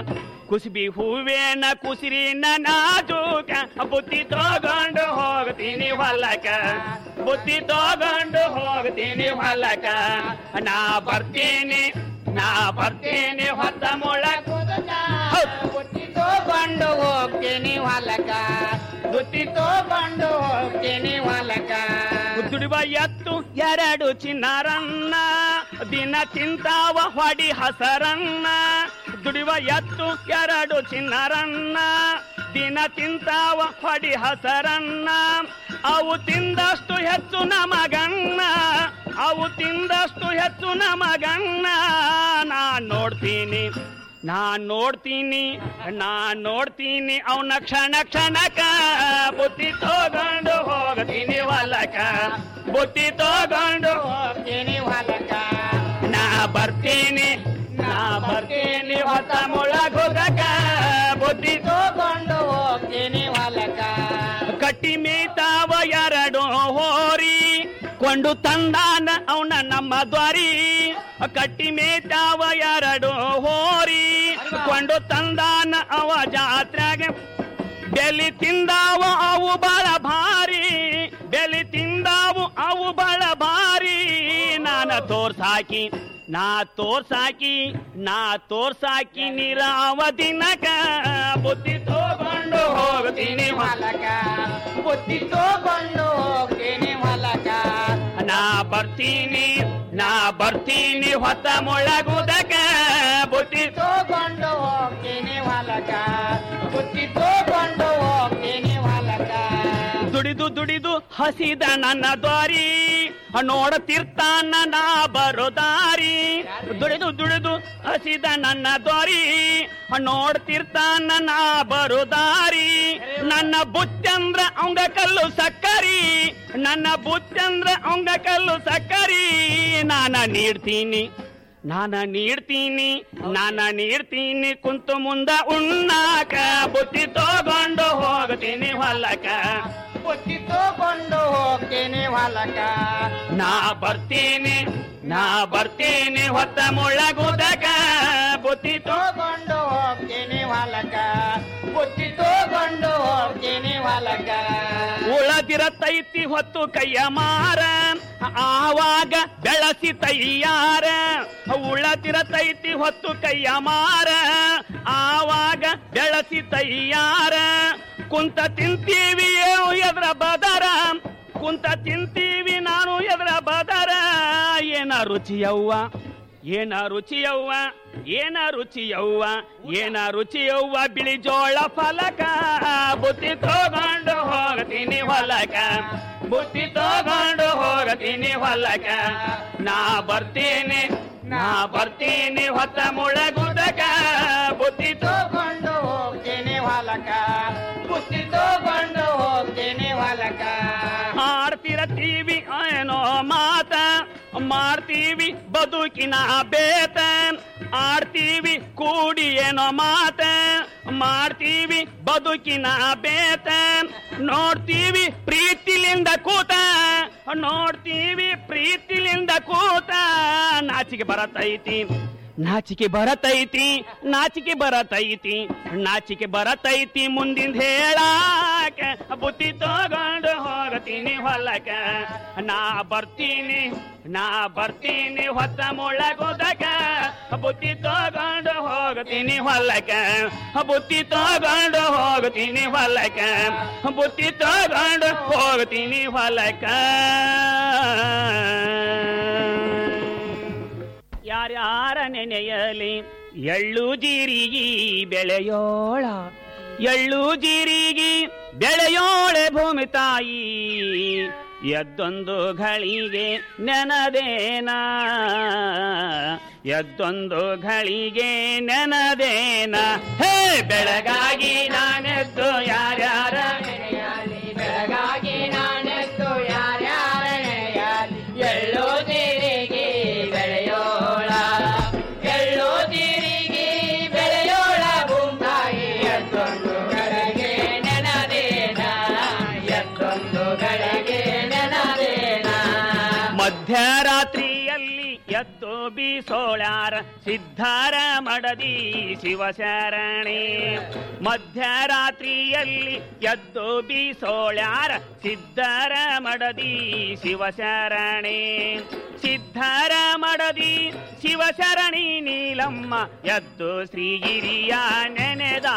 ಕುಸುಬಿ ಹೂವೇನ ಕುಸಿರಿನ ನಾಜೂಕ ಬುದ್ಧಿ ತಗೊಂಡು ಹೋಗ್ತೀನಿ ಹೊಲಕ ಬುದ್ಧಿ ತಗೊಂಡು ಹೋಗ್ತೀನಿ ಹೊಲಕ ನಾ ಬರ್ತೀನಿ ನಾ ಬರ್ತೀನಿ ಹೊತ್ತ ಮೊಳಕ ಬುದ್ಧಿ ತಗೊಂಡು ಹೋಗ್ತೀನಿ ಹೊಲಕ ಬುದ್ಧಿ ತಗೊಂಡು ಹೋಗ್ತೀನಿ ಹೊಲಕ ದುಡಿವ ಎತ್ತು ಎರಡು ಚಿನ್ನರನ್ನ ದಿನ ತಿಂತಾವ ಹೊಡಿ ಹಸರನ್ನ ದುಡಿವ ಎತ್ತು ಎರಡು ಚಿನ್ನರನ್ನ ದಿನ ತಿಂತಾವ ಹೊಡಿ ಹಸರನ್ನ ಅವು ತಿಂದಷ್ಟು ಹೆಚ್ಚು ನಮಗನ್ನ ಅವು ತಿಂದಷ್ಟು ಹೆಚ್ಚು ನಮಗನ್ನ ನಾನ್ ನೋಡ್ತೀನಿ ನಾನ್ ನೋಡ್ತೀನಿ ನಾನ್ ನೋಡ್ತೀನಿ ಅವನ ಕ್ಷಣ ಕ್ಷಣಕ ಬುದ್ಧಿ ತಗೊಂಡು ಹೋಗ್ತೀನಿ ಹೊಲಕ ಬುದ್ಧಿ ತಗೊಂಡು ಹೋಗ್ತೀನಿ ಹೊಲಕ ನಾ ಬರ್ತೀನಿ ನಾ ಬರ್ತೀನಿ ಹೊಸ ಮುಳಗುದಕ ಬುದ್ಧಿ ತಗೊಂಡು ಹೋಗ್ತೀನಿ ಹೊಲಕ ಕಟ್ಟಿ ಮೇಯ್ತಾವ ಎರಡು ಹೋರಿ ಕೊಂಡು ತಂದಾನ ಅವನ ನಮ್ಮ ದ್ವಾರಿ ಕಟ್ಟಿ ಮೇಯ್ತಾವ ಎರಡು ಹೋರಿ ಕೊಂಡು ತಂದಾನ ಅವ ಜಾತ್ರೆಗೆ ಬೆಲಿ ತಿಂದಾವ ಅವು ಬಹಳ ಭಾರಿ ಬೆಲಿ ತಿಂದಾವು ಅವು ಬಹಳ ಭಾರಿ ನಾನ ತೋರ್ಸಾಕಿ ನಾ ತೋರ್ಸಾಕಿ ನಾ ತೋರ್ಸಾಕಿ ನೀರಾವದಿನಕ ಬುದ್ಧಿ ತಗೊಂಡು ಹೋಗ್ತೀನಿ ಹೊಲಕ ಬುದ್ಧಿ ತಗೊಂಡು ಹೋಗ್ತೀನಿ ಹೊಲಕ ನಾ ಬರ್ತೀನಿ ನಾ ಬರ್ತೀನಿ ಹೊತ್ತ ಮೊಳಗುದಕ ಬುದ್ಧಿ ತಗೊಂಡು ಹೋಗ್ತೀನಿ ಹೊಲಕ ಬುದ್ಧಿ ತಗೊಂಡು ಹೋಗ್ತೀನಿ ಹೊಲಕ ದುಡಿದು ದುಡಿದು ಹಸಿದ ನನ್ನ ದ್ವಾರಿ ನೋಡತಿರ್ತಾನ ನಾ ಬರೋ ದಾರಿ ದುಡಿದು ದುಡಿದು ಹಸಿದ ನನ್ನ ದ್ವಾರಿ ನೋಡ್ತಿರ್ತಾನ ನಾ ಬರೋ ದಾರಿ ನನ್ನ ಬುತ್ತಂದ್ರ ಅವಂಗ ಕಲ್ಲು ಸಕ್ಕರಿ ನನ್ನ ಬುತ್ತಂದ್ರ ಅವಂಗ ಕಲ್ಲು ಸಕ್ಕರಿ ನಾನ ನೀಡ್ತೀನಿ ನಾನ ನೀಡ್ತೀನಿ ನಾನ ನೀಡ್ತೀನಿ ಕುಂತು ಮುಂದ ಉಣ್ಣಾಕ ಬುತ್ತಿ ತಗೊಂಡು ಹೋಗ್ತೀನಿ ಹೊಲಕ ಬುತ್ತಿ ತಗೊಂಡು ಹೋಗ್ತೀನಿ ಹೊಲಕ ನಾ ಬರ್ತೀನಿ ನಾ ಬರ್ತೀನಿ ಹೊತ್ತ ಮುಳಗುದಕ ಬುತ್ತಿ ತಗೊಂಡು ಹೋಗ್ತೀನಿ ಹೊಲಕ ಬುತ್ತಿ ತಗೊಂಡು ಹೋಗ್ತೀನಿ ಹೊಲಕ ಉಳದಿರತೈತಿ ಹೊತ್ತು ಕೈಯ ಮಾರ ಆವಾಗ ಬೆಳಸಿ ತಯ್ಯಾರ ಉಳದಿರತೈತಿ ಹೊತ್ತು ಕೈಯ ಮಾರ ಆವಾಗ ಬೆಳಸಿ ತಯ್ಯಾರ ಕುಂತ ತಿಂತೀವಿ ಎದ್ರ ಬದರ ಕುಂತ ತಿಂತೀವಿ ನಾನು ಎದ್ರ ಬದರ ಏನ ರುಚಿಯವ್ವ ಏನ ರುಚಿಯವ್ವ ಏನ ರುಚಿಯವ್ವ ಏನ ರುಚಿಯವ್ವ ಬಿಳಿ ಜೋಳ ಫಲಕ ಬುತ್ತಿ ತಗೊಂಡು ಹೋಗ್ತೀನಿ ಹೊಲಕ ಬುತ್ತಿ ತಗೊಂಡು ಹೋಗ್ತೀನಿ ಹೊಲಕ ನಾ ಬರ್ತೀನಿ ನಾ ಬರ್ತೀನಿ ಹೊತ್ತ ಮುಳಗುದಕ ಬುತ್ತಿ ತಗೊಂಡು ಹೋಗ್ತೀನಿ ಹೊಲಕ ಬುತ್ತಿ ತಗೊಂಡು ಹೋಗ್ತೀನಿ ಹೊಲಕ ಆಡ್ತಿರತ್ತೀವಿ ಏನೋ ಮಾತ ಮಾಡ್ತೀವಿ ಬದುಕಿನ ಬೇತ ಆಡ್ತೀವಿ ಕೂಡಿ ಏನೋ ಮಾತ ಮಾಡ್ತೀವಿ ಬದುಕಿನ ಬೇತ ನೋಡ್ತೀವಿ ಪ್ರೀತಿಲಿಂದ ಕೂತ ನೋಡ್ತೀವಿ ಪ್ರೀತಿಲಿಂದ ಕೂತ ನಾಚಿಕೆ ಬರತೈತಿ ನಾಚಿಕೆ ಬರತೈತಿ ನಾಚಿಕೆ ಬರತೈತಿ ನಾಚಿಕೆ ಬರತೈತಿ ಮುಂದಿಂದ ಹೇಳಾಕ ಬುದ್ಧಿ ತಗೊಂಡು ಹೋಗತೀನಿ ಹೊಲಕ ನಾ ಬರ್ತೀನಿ ನಾ ಬರ್ತೀನಿ ಹೊತ್ತ ಮುಳಗೋದಕ ಬುದ್ಧಿ ತಗೊಂಡು ಹೋಗ್ತೀನಿ ಹೊಲಕ ಬುದ್ಧಿ ತಗೊಂಡು ಹೋಗ್ತೀನಿ ಹೊಲಕ ಬುದ್ಧಿ ತಗೊಂಡು ಹೋಗ್ತೀನಿ ಹೊಲಕ ಯಾರ್ಯಾರ ನೆನೆಯಲಿ ಎಳ್ಳು ಜೀರಿಗಿ ಬೆಳೆಯೋಳ ಎಳ್ಳು ಜೀರಿಗಿ ಬೆಳೆಯೋಳೆ ಭೂಮಿ ತಾಯಿ ಎದ್ದೊಂದು ಘಳಿಗೆ ನೆನದೇನ ಎದ್ದೊಂದು ಘಳಿಗೆ ನೆನದೇನ ಹೇ ಬೆಳಗಾಗಿ ನಾನೆದ್ದು ಯಾರ್ಯಾರ ನೆನೆಯಲಿ ಬೆಳಗಾಗಿ ನಾನೆದ್ದು ಯಾರ್ಯಾರ ನೆನೆಯಲಿ ಎಳ್ಳು ಜೀರಿಗೆ ಬೆಳೆಯೋಳ ಎಳ್ಳು ಜೀರಿಗೆ ಬೆಳೆಯೋಳ ಭೂತಾಯಿ ಎದ್ದೊಂದು ಗಳಿಗೆ ನೆನದೇನ ಎದ್ದೊಂದು ಗಳಿಗೆ ನೆನದೇನ ಮಧ್ಯರಾತ್ರಿ ಮಧ್ಯರಾತ್ರಿಯಲ್ಲಿ ಎದ್ದು ಬೀಸೋಳ್ಯಾರ ಸಿದ್ಧಾರ ಮಡದಿ ಶಿವಶರಣೆ ಮಧ್ಯರಾತ್ರಿಯಲ್ಲಿ ಎದ್ದು ಬೀಸೋಳ್ಯಾರ ಸಿದ್ಧಾರ ಮಡದಿ ಶಿವಶರಣೆ ಸಿದ್ಧಾರ ಮಡದಿ ಶಿವಶರಣಿ ನೀಲಮ್ಮ ಎದ್ದು ಶ್ರೀಗಿರಿಯ ನೆನೆದ